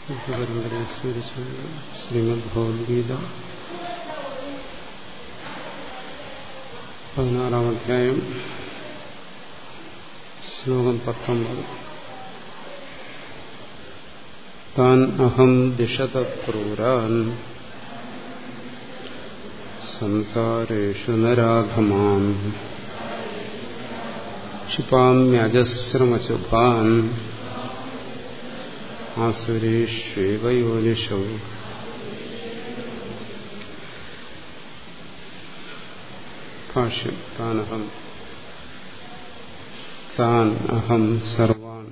പരമ്പരയെ സ്മരിച്ചു ശ്രീമദ് ഭഗവത്ഗീത പതിനാറാം അധ്യായം ശ്ലോകം പത്തൊമ്പത് താൻ അഹം ദിശത ക്രൂരാൻ സംസാരേഷു നരാധമാൻ ക്ഷിപാമ്യജസ്രമശുഭാൻ ആസുരേഷ്വേവ യോനിഷോ ഭാഷ്യം താനഹം താൻ അഹം സർവാൻ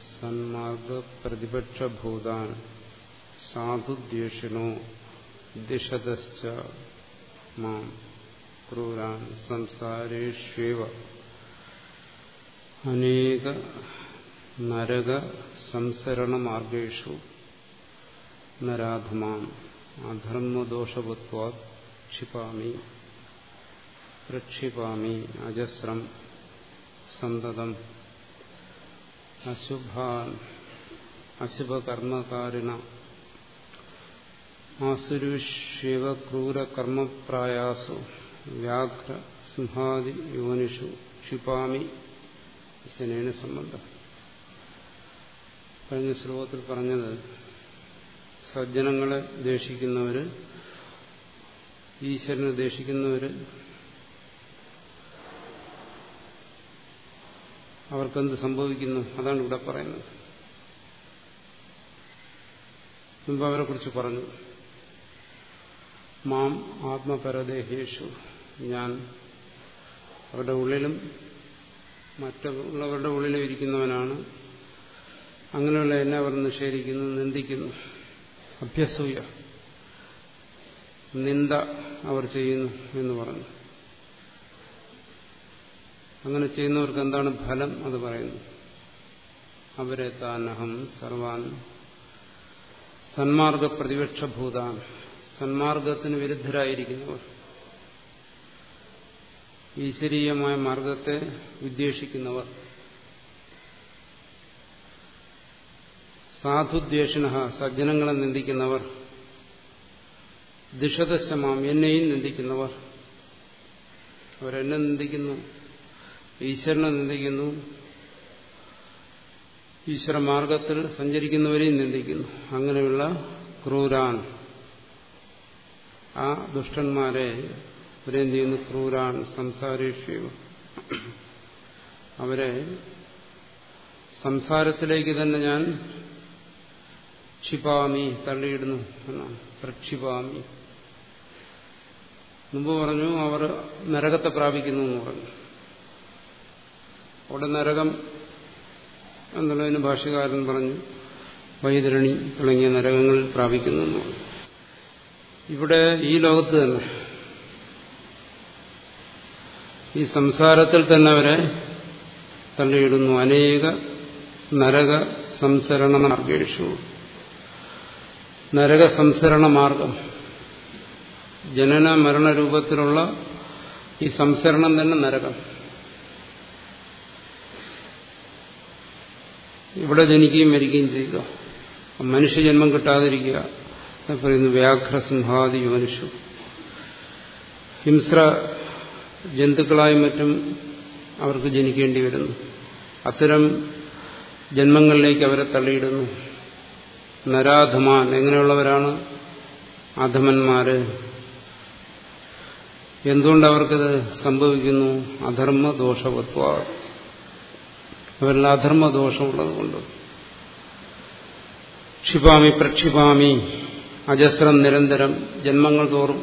സന്മാർഗപ്രതിപക്ഷഭൂതാൻ സാധുദ്വേഷിണോ ദിശതശ്ച മാം ക്രൂരാൻ സംസാരേഷ്വേവ അനേക നരക സംസരണമാർഗേഷു നരാധമാൻ അധർമ്മദോഷവത്വാ ക്ഷിപാമി പ്രക്ഷിപാമി അജസ്രം സന്തതം അശുഭാൻ അശുഭകർമ്മകാരിണ ആസുരുഷ്യേവ ക്രൂരകർമ്മപ്രായാസു വ്യാഘ്ര സിംഹാദി യോനിഷു ക്ഷിപാമി ഇതനേന സംബന്ധം കഴിഞ്ഞ ശ്ലോകത്തിൽ പറഞ്ഞത് സജ്ജനങ്ങളെ ദേഷിക്കുന്നവര് ഈശ്വരനെ ദേഷിക്കുന്നവര് അവർക്കെന്ത് സംഭവിക്കുന്നു അതാണ് ഇവിടെ പറയുന്നത് മുമ്പ് അവരെ കുറിച്ച് പറഞ്ഞു മാം ആത്മപരദേഹേഷു ഞാൻ അവരുടെ ഉള്ളിലും മറ്റുള്ളവരുടെ ഉള്ളിലും ഇരിക്കുന്നവനാണ് അങ്ങനെയുള്ള എന്നെ അവർ നിഷേധിക്കുന്നു നിന്ദിക്കുന്നു അഭ്യസൂയ നിന്ദ അവർ ചെയ്യുന്നു എന്ന് പറഞ്ഞു അങ്ങനെ ചെയ്യുന്നവർക്ക് എന്താണ് ഫലം അത് പറയുന്നു അവരെ താനഹം സർവാൻ സന്മാർഗ പ്രതിപക്ഷഭൂതാൻ സന്മാർഗത്തിന് വിരുദ്ധരായിരിക്കുന്നവർ ഈശ്വരീയമായ മാർഗത്തെ വിദ്വേഷിക്കുന്നവർ സാധുദ്വേഷിണ സജ്ജനങ്ങളെ നിന്ദിക്കുന്നവർ ദിഷദശമാം എന്നെയും നിന്ദിക്കുന്നവർ അവരെന്നെ നിന്ദിക്കുന്നു ഈശ്വരനെ നിന്ദിക്കുന്നു ഈശ്വരമാർഗത്തിൽ സഞ്ചരിക്കുന്നവരെയും നിന്ദിക്കുന്നു അങ്ങനെയുള്ള ക്രൂരാൻ ആ ദുഷ്ടന്മാരെ ഇവരെന്ത് ചെയ്യുന്നു ക്രൂരാൻ സംസാരേഷ്യവ അവരെ സംസാരത്തിലേക്ക് തന്നെ ഞാൻ ക്ഷിപാമി തള്ളിയിടുന്നു എന്നാണ് പ്രക്ഷിപാമി മുമ്പ് പറഞ്ഞു അവർ നരകത്തെ പ്രാപിക്കുന്നു എന്ന് പറഞ്ഞു അവിടെ നരകം എന്നുള്ളതിന് ഭാഷകാരൻ പറഞ്ഞു വൈതരണി തുടങ്ങിയ നരകങ്ങളിൽ പ്രാപിക്കുന്നു എന്ന് പറഞ്ഞു ഇവിടെ ഈ ലോകത്ത് തന്നെ ഈ സംസാരത്തിൽ തന്നെ അവരെ തള്ളിയിടുന്നു അനേക നരക സംസരണ മാർഗേഷു നരക സംസരണ മാർഗം ജനന മരണ രൂപത്തിലുള്ള ഈ സംസരണം തന്നെ നരകം ഇവിടെ ജനിക്കുകയും മരിക്കുകയും ചെയ്യുക മനുഷ്യജന്മം കിട്ടാതിരിക്കുക പറയുന്നു വ്യാഘ്രസിംഹാദി മനുഷ്യ ഹിംസ്ര ജന്തുക്കളായും മറ്റും അവർക്ക് ജനിക്കേണ്ടി വരുന്നു അത്തരം ജന്മങ്ങളിലേക്ക് അവരെ തള്ളിയിടുന്നു നരാധമാൻ എങ്ങനെയുള്ളവരാണ് അധമന്മാര് എന്തുകൊണ്ട് അവർക്കിത് സംഭവിക്കുന്നു അധർമ്മ ദോഷവത്വ അവരിൽ അധർമ്മ ദോഷമുള്ളത് കൊണ്ട് ക്ഷിപാമി പ്രക്ഷിപാമി അജസ്രം നിരന്തരം ജന്മങ്ങൾ തോറും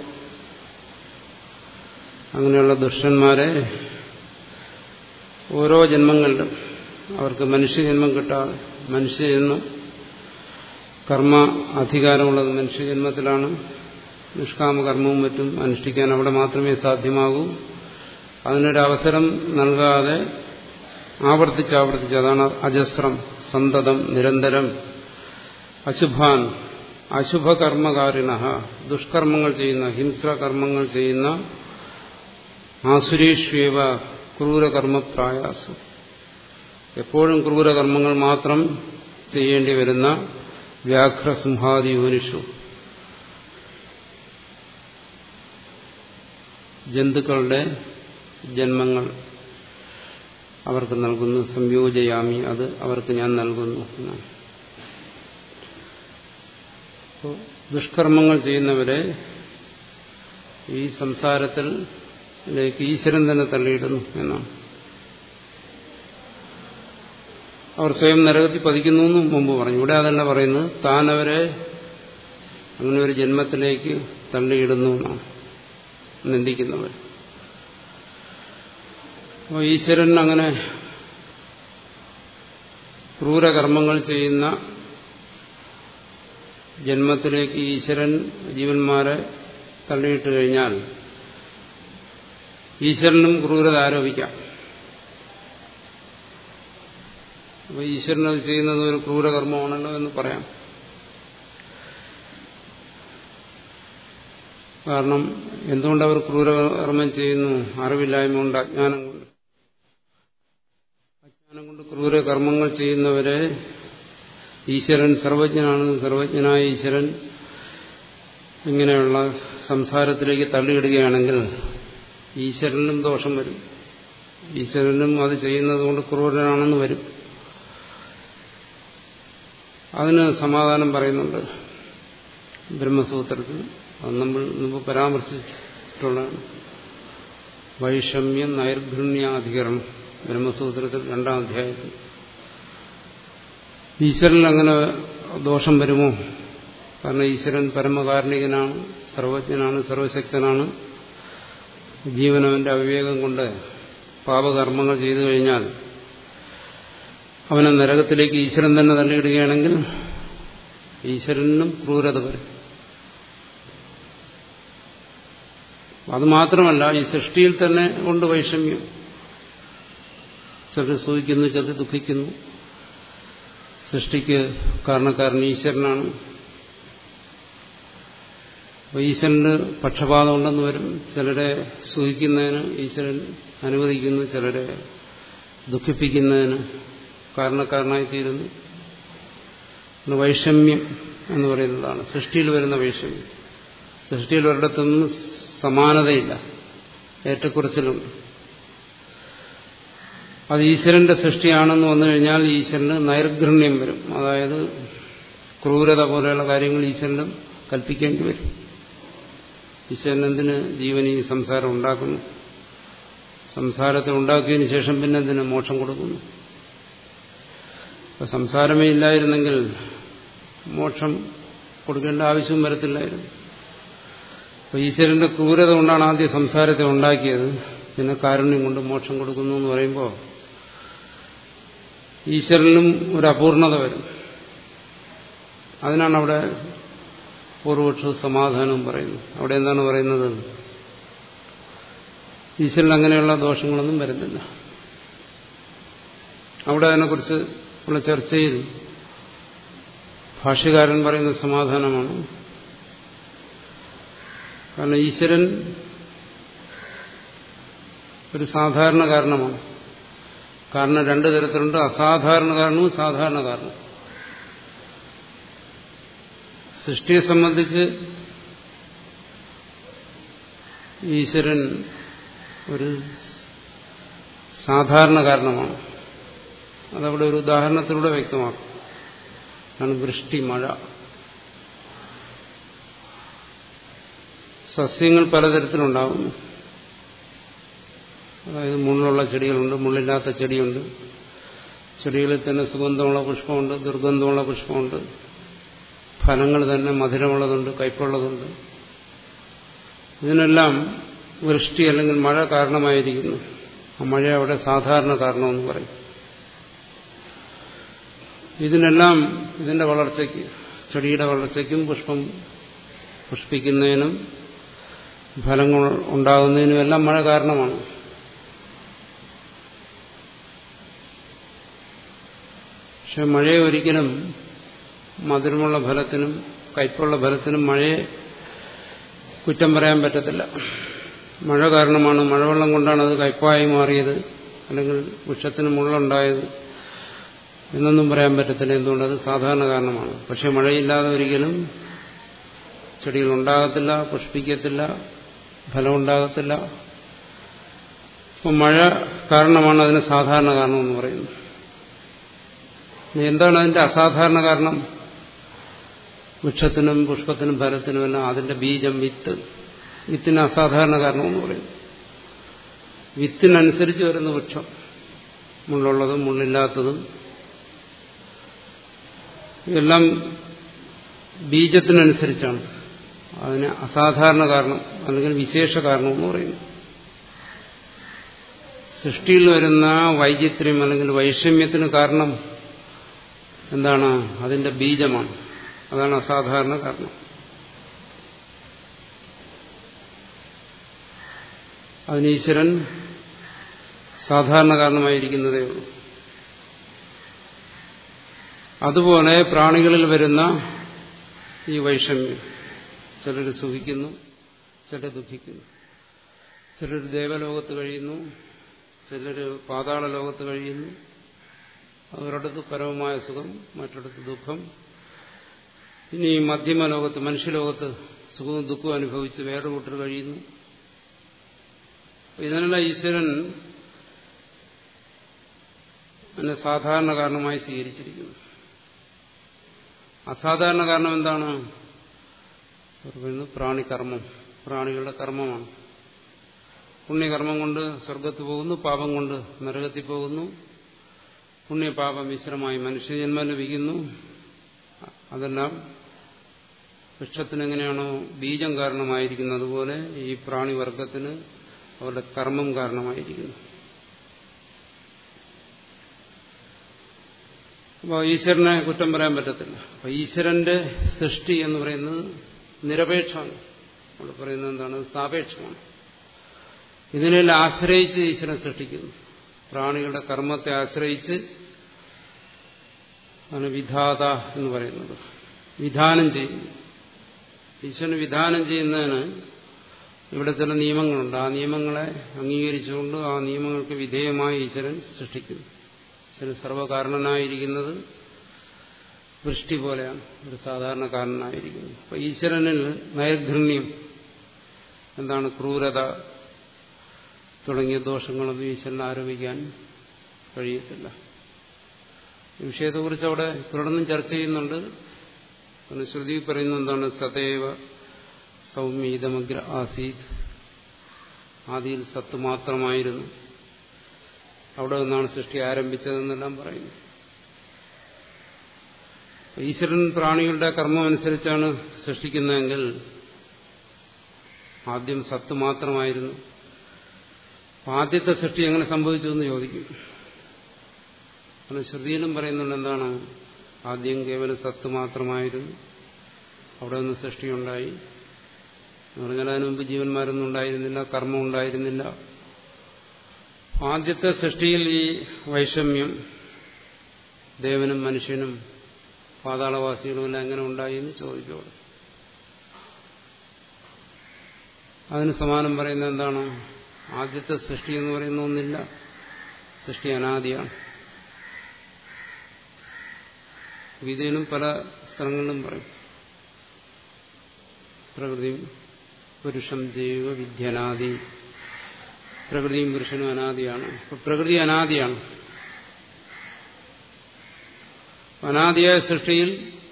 അങ്ങനെയുള്ള ദുഷ്ടന്മാരെ ഓരോ ജന്മങ്ങളിലും അവർക്ക് മനുഷ്യജന്മം കിട്ടാതെ മനുഷ്യജന്മം കർമ്മ അധികാരമുള്ളത് മനുഷ്യജന്മത്തിലാണ് നിഷ്കാമകർമ്മവും മറ്റും അനുഷ്ഠിക്കാൻ അവിടെ മാത്രമേ സാധ്യമാകൂ അതിനൊരവസരം നൽകാതെ ആവർത്തിച്ചാവർത്തിച്ച് അതാണ് അജസ്രം സന്തതം നിരന്തരം അശുഭാൻ അശുഭകർമ്മകാരിണ ദുഷ്കർമ്മങ്ങൾ ചെയ്യുന്ന ഹിംസ്ര കർമ്മങ്ങൾ ചെയ്യുന്ന ആസുരീഷ്വേവ ക്രൂരകർമ്മപ്രായാസം എപ്പോഴും ക്രൂരകർമ്മങ്ങൾ മാത്രം ചെയ്യേണ്ടി വരുന്ന വ്യാഘ്രസിംഹാദി യോനിഷു ജന്തുക്കളുടെ ജന്മങ്ങൾ അവർക്ക് നൽകുന്നു സംയോജയാമി അത് അവർക്ക് ഞാൻ നൽകുന്നു എന്നാണ് അപ്പോൾ ദുഷ്കർമ്മങ്ങൾ ചെയ്യുന്നവരെ ഈ സംസാരത്തിലേക്ക് ഈശ്വരൻ തന്നെ തള്ളിയിടുന്നു എന്നാണ് അവർ സ്വയം നരകത്തിൽ പതിക്കുന്നു എന്ന് മുമ്പ് പറഞ്ഞു ഇവിടെ അതല്ല പറയുന്നത് താൻ അവരെ അങ്ങനെ ഒരു ജന്മത്തിലേക്ക് തള്ളിയിടുന്നു എന്നാണ് നിന്ദിക്കുന്നവർ അപ്പോൾ ഈശ്വരൻ അങ്ങനെ ക്രൂരകർമ്മങ്ങൾ ചെയ്യുന്ന ജന്മത്തിലേക്ക് ഈശ്വരൻ ജീവന്മാരെ തള്ളിയിട്ട് കഴിഞ്ഞാൽ ഈശ്വരനും ക്രൂരത ആരോപിക്കാം അപ്പോൾ ഈശ്വരൻ അത് ചെയ്യുന്നത് ഒരു ക്രൂരകർമ്മമാണല്ലോ എന്ന് പറയാം കാരണം എന്തുകൊണ്ട് അവർ ക്രൂരകർമ്മം ചെയ്യുന്നു അറിവില്ലായ്മ കൊണ്ട് അജ്ഞാനം കൊണ്ട് അജ്ഞാനം കൊണ്ട് ക്രൂരകർമ്മങ്ങൾ ചെയ്യുന്നവരെ ഈശ്വരൻ സർവജ്ഞനാണ് സർവജ്ഞനായ ഈശ്വരൻ ഇങ്ങനെയുള്ള സംസാരത്തിലേക്ക് തള്ളിയിടുകയാണെങ്കിൽ ഈശ്വരനും ദോഷം വരും ഈശ്വരനും അത് ചെയ്യുന്നത് കൊണ്ട് ക്രൂരനാണെന്ന് വരും അതിന് സമാധാനം പറയുന്നുണ്ട് ബ്രഹ്മസൂത്രത്തിൽ അത് നമ്മൾ മുമ്പ് പരാമർശിച്ചിട്ടുള്ളതാണ് വൈഷമ്യം നൈർഘണ്യാധികരണം ബ്രഹ്മസൂത്രത്തിൽ രണ്ടാം അധ്യായത്തിൽ ഈശ്വരൻ അങ്ങനെ ദോഷം വരുമോ കാരണം ഈശ്വരൻ പരമകാരുണികനാണ് സർവജ്ഞനാണ് സർവശക്തനാണ് ജീവനവന്റെ അവിവേകം കൊണ്ട് പാപകർമ്മങ്ങൾ ചെയ്തു കഴിഞ്ഞാൽ അവനെ നരകത്തിലേക്ക് ഈശ്വരൻ തന്നെ തള്ളിയിടുകയാണെങ്കിൽ ഈശ്വരനും ക്രൂരത വരും അതുമാത്രമല്ല ഈ സൃഷ്ടിയിൽ തന്നെ കൊണ്ട് വൈഷമ്യം ചിലർ സൂഹിക്കുന്നു ചിലർ ദുഃഖിക്കുന്നു സൃഷ്ടിക്ക് കാരണക്കാരൻ ഈശ്വരനാണ് ഈശ്വരന് പക്ഷപാതം ഉണ്ടെന്ന് വരും ചിലരെ സൂഹിക്കുന്നതിന് ഈശ്വരൻ അനുവദിക്കുന്നു ചിലരെ ദുഃഖിപ്പിക്കുന്നതിന് കാരണക്കാരനായി തീരുന്നു വൈഷമ്യം എന്ന് പറയുന്നതാണ് സൃഷ്ടിയിൽ വരുന്ന വൈഷമ്യം സൃഷ്ടിയിൽ ഒരിടത്തൊന്നും സമാനതയില്ല ഏറ്റക്കുറച്ചിലുണ്ട് അത് ഈശ്വരന്റെ സൃഷ്ടിയാണെന്ന് വന്നു കഴിഞ്ഞാൽ ഈശ്വരന് നൈർഘണ്യം വരും അതായത് ക്രൂരത പോലെയുള്ള കാര്യങ്ങൾ ഈശ്വരനും കൽപ്പിക്കേണ്ടി വരും ഈശ്വരൻ എന്തിന് ജീവൻ ഈ സംസാരം ഉണ്ടാക്കുന്നു സംസാരത്തെ ഉണ്ടാക്കിയതിന് ശേഷം പിന്നെ എന്തിന് മോക്ഷം കൊടുക്കുന്നു അപ്പൊ സംസാരമേ ഇല്ലായിരുന്നെങ്കിൽ മോക്ഷം കൊടുക്കേണ്ട ആവശ്യവും വരത്തില്ലായിരുന്നു അപ്പൊ ഈശ്വരന്റെ ക്രൂരത കൊണ്ടാണ് ആദ്യം സംസാരത്തെ ഉണ്ടാക്കിയത് പിന്നെ കാരുണ്യം കൊണ്ട് മോക്ഷം കൊടുക്കുന്നു എന്ന് പറയുമ്പോൾ ഈശ്വരനും ഒരു അപൂർണത വരും അതിനാണ് അവിടെ പൂർവപക്ഷവും സമാധാനവും പറയുന്നത് അവിടെ എന്താണ് പറയുന്നത് ഈശ്വരൻ അങ്ങനെയുള്ള ദോഷങ്ങളൊന്നും വരുന്നില്ല അവിടെ അതിനെക്കുറിച്ച് ഉള്ള ചർച്ചയിൽ ഭാഷ്യകാരൻ പറയുന്ന സമാധാനമാണ് കാരണം ഈശ്വരൻ ഒരു സാധാരണ കാരണമാണ് കാരണം രണ്ടു തരത്തിലുണ്ട് അസാധാരണ കാരണവും സാധാരണ കാരണം സൃഷ്ടിയെ സംബന്ധിച്ച് ഈശ്വരൻ ഒരു സാധാരണ കാരണമാണ് അതവിടെ ഒരു ഉദാഹരണത്തിലൂടെ വ്യക്തമാക്കും ആണ് വൃഷ്ടി മഴ സസ്യങ്ങൾ പലതരത്തിലുണ്ടാകുന്നു അതായത് മുള്ളുള്ള ചെടികളുണ്ട് മുള്ളില്ലാത്ത ചെടിയുണ്ട് ചെടികളിൽ തന്നെ സുഗന്ധമുള്ള പുഷ്പമുണ്ട് ദുർഗന്ധമുള്ള പുഷ്പമുണ്ട് ഫലങ്ങൾ തന്നെ മധുരമുള്ളതുണ്ട് കയ്പുള്ളതുണ്ട് ഇതിനെല്ലാം വൃഷ്ടി അല്ലെങ്കിൽ മഴ കാരണമായിരിക്കുന്നു ആ മഴ അവിടെ സാധാരണ കാരണമെന്ന് പറയും ഇതിനെല്ലാം ഇതിന്റെ വളർച്ചയ്ക്ക് ചെടിയുടെ വളർച്ചയ്ക്കും പുഷ്പം പുഷ്പിക്കുന്നതിനും ഫലങ്ങൾ ഉണ്ടാകുന്നതിനും എല്ലാം മഴ കാരണമാണ് പക്ഷെ മഴയെ ഒരിക്കലും മധുരമുള്ള ഫലത്തിനും കയ്പുള്ള ഫലത്തിനും മഴയെ കുറ്റം പറയാൻ പറ്റത്തില്ല മഴ കാരണമാണ് മഴവെള്ളം കൊണ്ടാണ് അത് കയ്പായി മാറിയത് അല്ലെങ്കിൽ വൃക്ഷത്തിന് മുള്ളുണ്ടായത് എന്നൊന്നും പറയാൻ പറ്റത്തില്ല എന്തുകൊണ്ട് അത് സാധാരണ കാരണമാണ് പക്ഷെ മഴയില്ലാതെ ഒരിക്കലും ചെടികൾ ഉണ്ടാകത്തില്ല പുഷ്പിക്കത്തില്ല ഫലം ഉണ്ടാകത്തില്ല അപ്പം മഴ കാരണമാണ് അതിന് സാധാരണ കാരണം എന്ന് പറയുന്നത് എന്താണ് അതിന്റെ അസാധാരണ കാരണം വൃക്ഷത്തിനും പുഷ്പത്തിനും ഫലത്തിനുമെല്ലാം അതിന്റെ ബീജം വിത്ത് വിത്തിന് അസാധാരണ കാരണമെന്ന് പറയും വിത്തിനനുസരിച്ച് വരുന്ന വൃക്ഷം മുള്ളുള്ളതും മുള്ളില്ലാത്തതും എല്ലാം ബീജത്തിനനുസരിച്ചാണ് അതിന് അസാധാരണ കാരണം അല്ലെങ്കിൽ വിശേഷ കാരണം എന്ന് പറയുന്നു സൃഷ്ടിയിൽ വരുന്ന വൈചിത്ര്യം അല്ലെങ്കിൽ വൈഷമ്യത്തിന് കാരണം എന്താണ് അതിന്റെ ബീജമാണ് അതാണ് അസാധാരണ കാരണം അതിന് ഈശ്വരൻ സാധാരണ കാരണമായിരിക്കുന്നതേ ഉള്ളൂ അതുപോലെ പ്രാണികളിൽ വരുന്ന ഈ വൈഷമ്യം ചിലർ സുഖിക്കുന്നു ചിലർ ദുഃഖിക്കുന്നു ചിലർ ദേവലോകത്ത് കഴിയുന്നു ചിലർ പാതാള ലോകത്ത് കഴിയുന്നു ഒരിടത്ത് പരമമായ സുഖം മറ്റിടത്ത് ദുഃഖം ഇനി മധ്യമ ലോകത്ത് മനുഷ്യലോകത്ത് സുഖവും ദുഃഖവും അനുഭവിച്ച് വേറെ കൂട്ടർ കഴിയുന്നു ഇതിനെല്ലാം ഈശ്വരൻ അതിനെ സാധാരണ കാരണമായി സ്വീകരിച്ചിരിക്കുന്നു അസാധാരണ കാരണം എന്താണ് പറയുന്നത് പ്രാണികർമ്മം പ്രാണികളുടെ കർമ്മമാണ് പുണ്യകർമ്മം കൊണ്ട് സ്വർഗത്ത് പോകുന്നു പാപം കൊണ്ട് നരകത്തിൽ പോകുന്നു പുണ്യപാപം മിശ്രമായി മനുഷ്യജന്മം ലഭിക്കുന്നു അതെല്ലാം വൃക്ഷത്തിന് എങ്ങനെയാണോ ബീജം കാരണമായിരിക്കുന്നത് അതുപോലെ ഈ പ്രാണിവർഗത്തിന് അവരുടെ കർമ്മം കാരണമായിരിക്കുന്നു അപ്പോൾ ഈശ്വരനെ കുറ്റം പറയാൻ പറ്റത്തില്ല അപ്പോൾ ഈശ്വരന്റെ സൃഷ്ടി എന്ന് പറയുന്നത് നിരപേക്ഷമാണ് നമ്മൾ പറയുന്നത് എന്താണ് സാപേക്ഷമാണ് ഇതിനെല്ലാം ആശ്രയിച്ച് ഈശ്വരൻ സൃഷ്ടിക്കുന്നു പ്രാണികളുടെ കർമ്മത്തെ ആശ്രയിച്ച് ആണ് വിധാത എന്ന് പറയുന്നത് വിധാനം ചെയ്യുന്നു ഈശ്വരന് വിധാനം ചെയ്യുന്നതിന് ഇവിടെ ചില നിയമങ്ങളുണ്ട് ആ നിയമങ്ങളെ അംഗീകരിച്ചുകൊണ്ട് ആ നിയമങ്ങൾക്ക് വിധേയമായി ഈശ്വരൻ സൃഷ്ടിക്കുന്നു ഈശ്വരൻ സർവകാരണനായിരിക്കുന്നത് വൃഷ്ടി പോലെയാണ് ഒരു സാധാരണ കാരണനായിരിക്കുന്നത് അപ്പൊ ഈശ്വരനിൽ നൈർഘണ്യം എന്താണ് ക്രൂരത തുടങ്ങിയ ദോഷങ്ങളൊന്നും ഈശ്വരനെ ആരോപിക്കാൻ കഴിയത്തില്ല ഈ വിഷയത്തെക്കുറിച്ച് അവിടെ തുടർന്നും ചർച്ച ചെയ്യുന്നുണ്ട് ശ്രുതി പറയുന്ന എന്താണ് സദൈവ സൗമ്യതമഗ്ര ആസീത് ആദിയിൽ സത്ത് മാത്രമായിരുന്നു അവിടെ നിന്നാണ് സൃഷ്ടി ആരംഭിച്ചതെന്നെല്ലാം പറയുന്നു ഈശ്വരൻ പ്രാണികളുടെ കർമ്മം അനുസരിച്ചാണ് സൃഷ്ടിക്കുന്നതെങ്കിൽ ആദ്യം സത്ത് മാത്രമായിരുന്നു ആദ്യത്തെ സൃഷ്ടി എങ്ങനെ സംഭവിച്ചു എന്ന് ചോദിക്കും കാരണം ശ്രുതിയിലും പറയുന്നുണ്ട് എന്താണ് ആദ്യം കേവലം സത്ത് മാത്രമായിരുന്നു അവിടെ നിന്ന് സൃഷ്ടിയുണ്ടായി എന്ന് പറഞ്ഞാൽ അതിനു മുമ്പ് ജീവന്മാരൊന്നും ഉണ്ടായിരുന്നില്ല കർമ്മം ഉണ്ടായിരുന്നില്ല ആദ്യത്തെ സൃഷ്ടിയിൽ ഈ വൈഷമ്യം ദേവനും മനുഷ്യനും പാതാളവാസികളുമെല്ലാം എങ്ങനെ ഉണ്ടായി എന്ന് ചോദിച്ചോളൂ അതിന് സമാനം പറയുന്നത് എന്താണ് ആദ്യത്തെ സൃഷ്ടി എന്ന് പറയുന്ന ഒന്നില്ല സൃഷ്ടി അനാദിയാണ് ഗീതയിലും പല സ്ഥലങ്ങളിലും പറയും പ്രകൃതിയും പുരുഷം ജൈവ വിദ്യനാദി പ്രകൃതിയും പുരുഷനും അനാദിയാണ് അപ്പൊ പ്രകൃതി അനാദിയാണ് അനാദിയായ സൃഷ്ടിയിൽ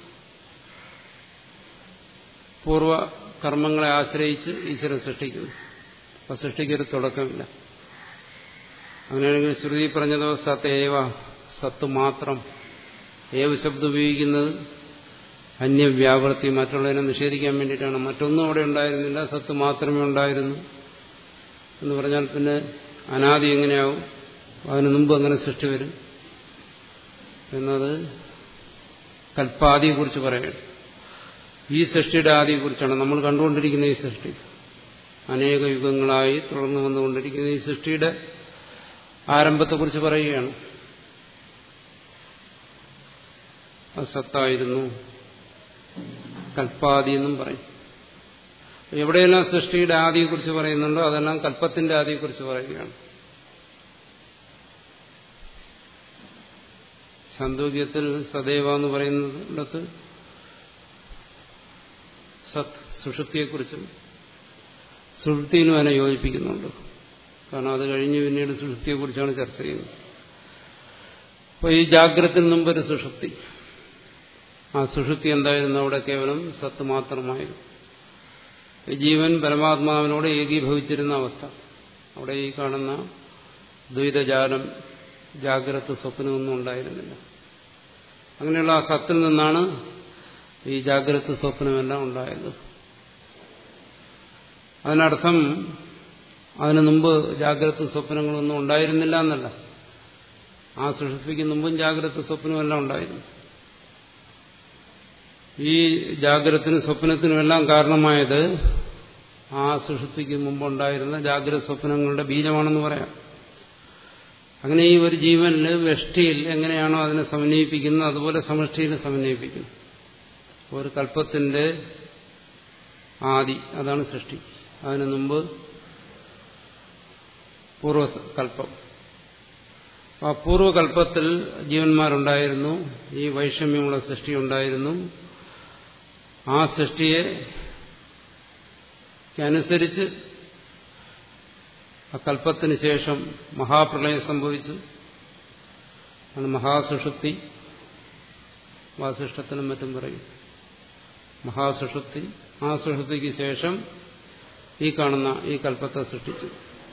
പൂർവ കർമ്മങ്ങളെ ആശ്രയിച്ച് ഈശ്വരൻ സൃഷ്ടിക്കുന്നു അപ്പൊ സൃഷ്ടിക്കൊരു തുടക്കമില്ല അങ്ങനെയാണെങ്കിൽ ശ്രുതി പറഞ്ഞതോ സത്തേവ സത്ത് മാത്രം ഏവ് ശബ്ദം ഉപയോഗിക്കുന്നത് അന്യവ്യാവൃത്തി മറ്റുള്ളതിനെ നിഷേധിക്കാൻ വേണ്ടിയിട്ടാണ് മറ്റൊന്നും അവിടെ ഉണ്ടായിരുന്നില്ല സത്ത് മാത്രമേ ഉണ്ടായിരുന്നു എന്ന് പറഞ്ഞാൽ പിന്നെ അനാദി എങ്ങനെയാവും അതിനു മുമ്പ് അങ്ങനെ സൃഷ്ടി വരും എന്നത് കൽപ്പാദിയെക്കുറിച്ച് പറയണം ഈ സൃഷ്ടിയുടെ ആദിയെക്കുറിച്ചാണ് നമ്മൾ കണ്ടുകൊണ്ടിരിക്കുന്ന ഈ സൃഷ്ടി അനേക യുഗങ്ങളായി തുടർന്നു വന്നുകൊണ്ടിരിക്കുന്ന ഈ സൃഷ്ടിയുടെ ആരംഭത്തെക്കുറിച്ച് പറയുകയാണ് അത് സത്തായിരുന്നു കൽപ്പാദി എന്നും പറയും എവിടെയെല്ലാം സൃഷ്ടിയുടെ ആദിയെക്കുറിച്ച് പറയുന്നുണ്ടോ അതെല്ലാം കൽപ്പത്തിന്റെ ആദിയെക്കുറിച്ച് പറയുകയാണ് ഛാന്തോഗ്യത്തിൽ സദൈവ എന്ന് പറയുന്നിടത്ത് സത് സുഷുപ്തിയെക്കുറിച്ചും സുഷുപ്തിയിലും അതിനെ യോജിപ്പിക്കുന്നുണ്ട് കാരണം അത് കഴിഞ്ഞ് പിന്നീട് സുഷുപ്തിയെക്കുറിച്ചാണ് ചർച്ച ചെയ്യുന്നത് അപ്പോൾ ഈ ജാഗ്രതത്തിന് മുമ്പൊരു സുഷുപ്തി ആ സുഷുപ്തി എന്തായിരുന്നു അവിടെ കേവലം സത്ത് മാത്രമായിരുന്നു ഈ ജീവൻ പരമാത്മാവിനോട് ഏകീഭവിച്ചിരുന്ന അവസ്ഥ അവിടെ ഈ കാണുന്ന ദ്വൈതജാലം ജാഗ്രത സ്വപ്നമൊന്നും ഉണ്ടായിരുന്നില്ല അങ്ങനെയുള്ള ആ സത്തിൽ നിന്നാണ് ഈ ജാഗ്രത സ്വപ്നമെല്ലാം ഉണ്ടായത് അതിനർത്ഥം അതിനു മുമ്പ് ജാഗ്രത സ്വപ്നങ്ങളൊന്നും ഉണ്ടായിരുന്നില്ല എന്നല്ല ആ സുഷുപ്തിക്ക് മുമ്പും ജാഗ്രത സ്വപ്നമെല്ലാം ഉണ്ടായിരുന്നു ഈ ജാഗ്രതത്തിനും സ്വപ്നത്തിനുമെല്ലാം കാരണമായത് ആ സുഷുപ്തിക്ക് മുമ്പുണ്ടായിരുന്ന ജാഗ്രത സ്വപ്നങ്ങളുടെ ബീജമാണെന്ന് പറയാം അങ്ങനെ ഈ ഒരു ജീവനിൽ വ്യഷ്ടിയിൽ എങ്ങനെയാണോ അതിനെ സമന്വയിപ്പിക്കുന്നത് അതുപോലെ സമഷ്ടിയിൽ സമന്വയിപ്പിക്കുന്നു ഒരു കൽപ്പത്തിന്റെ ആദി അതാണ് സൃഷ്ടി അതിനു മുമ്പ് പൂർവകൽപ്പം ആ പൂർവകൽപ്പത്തിൽ ജീവന്മാരുണ്ടായിരുന്നു ഈ വൈഷമ്യമുള്ള സൃഷ്ടി ഉണ്ടായിരുന്നു ആ സൃഷ്ടിയെ അനുസരിച്ച് ആ കൽപ്പത്തിന് ശേഷം മഹാപ്രളയം സംഭവിച്ചു ആണ് മഹാസുഷുപ്തി വാസിഷ്ടത്തിനും മറ്റും പറയും മഹാസുഷുപ്തി ആ സുഷുപ്തിക്ക് ശേഷം ഈ കാണുന്ന ഈ കൽപ്പത്തെ സൃഷ്ടിച്ചു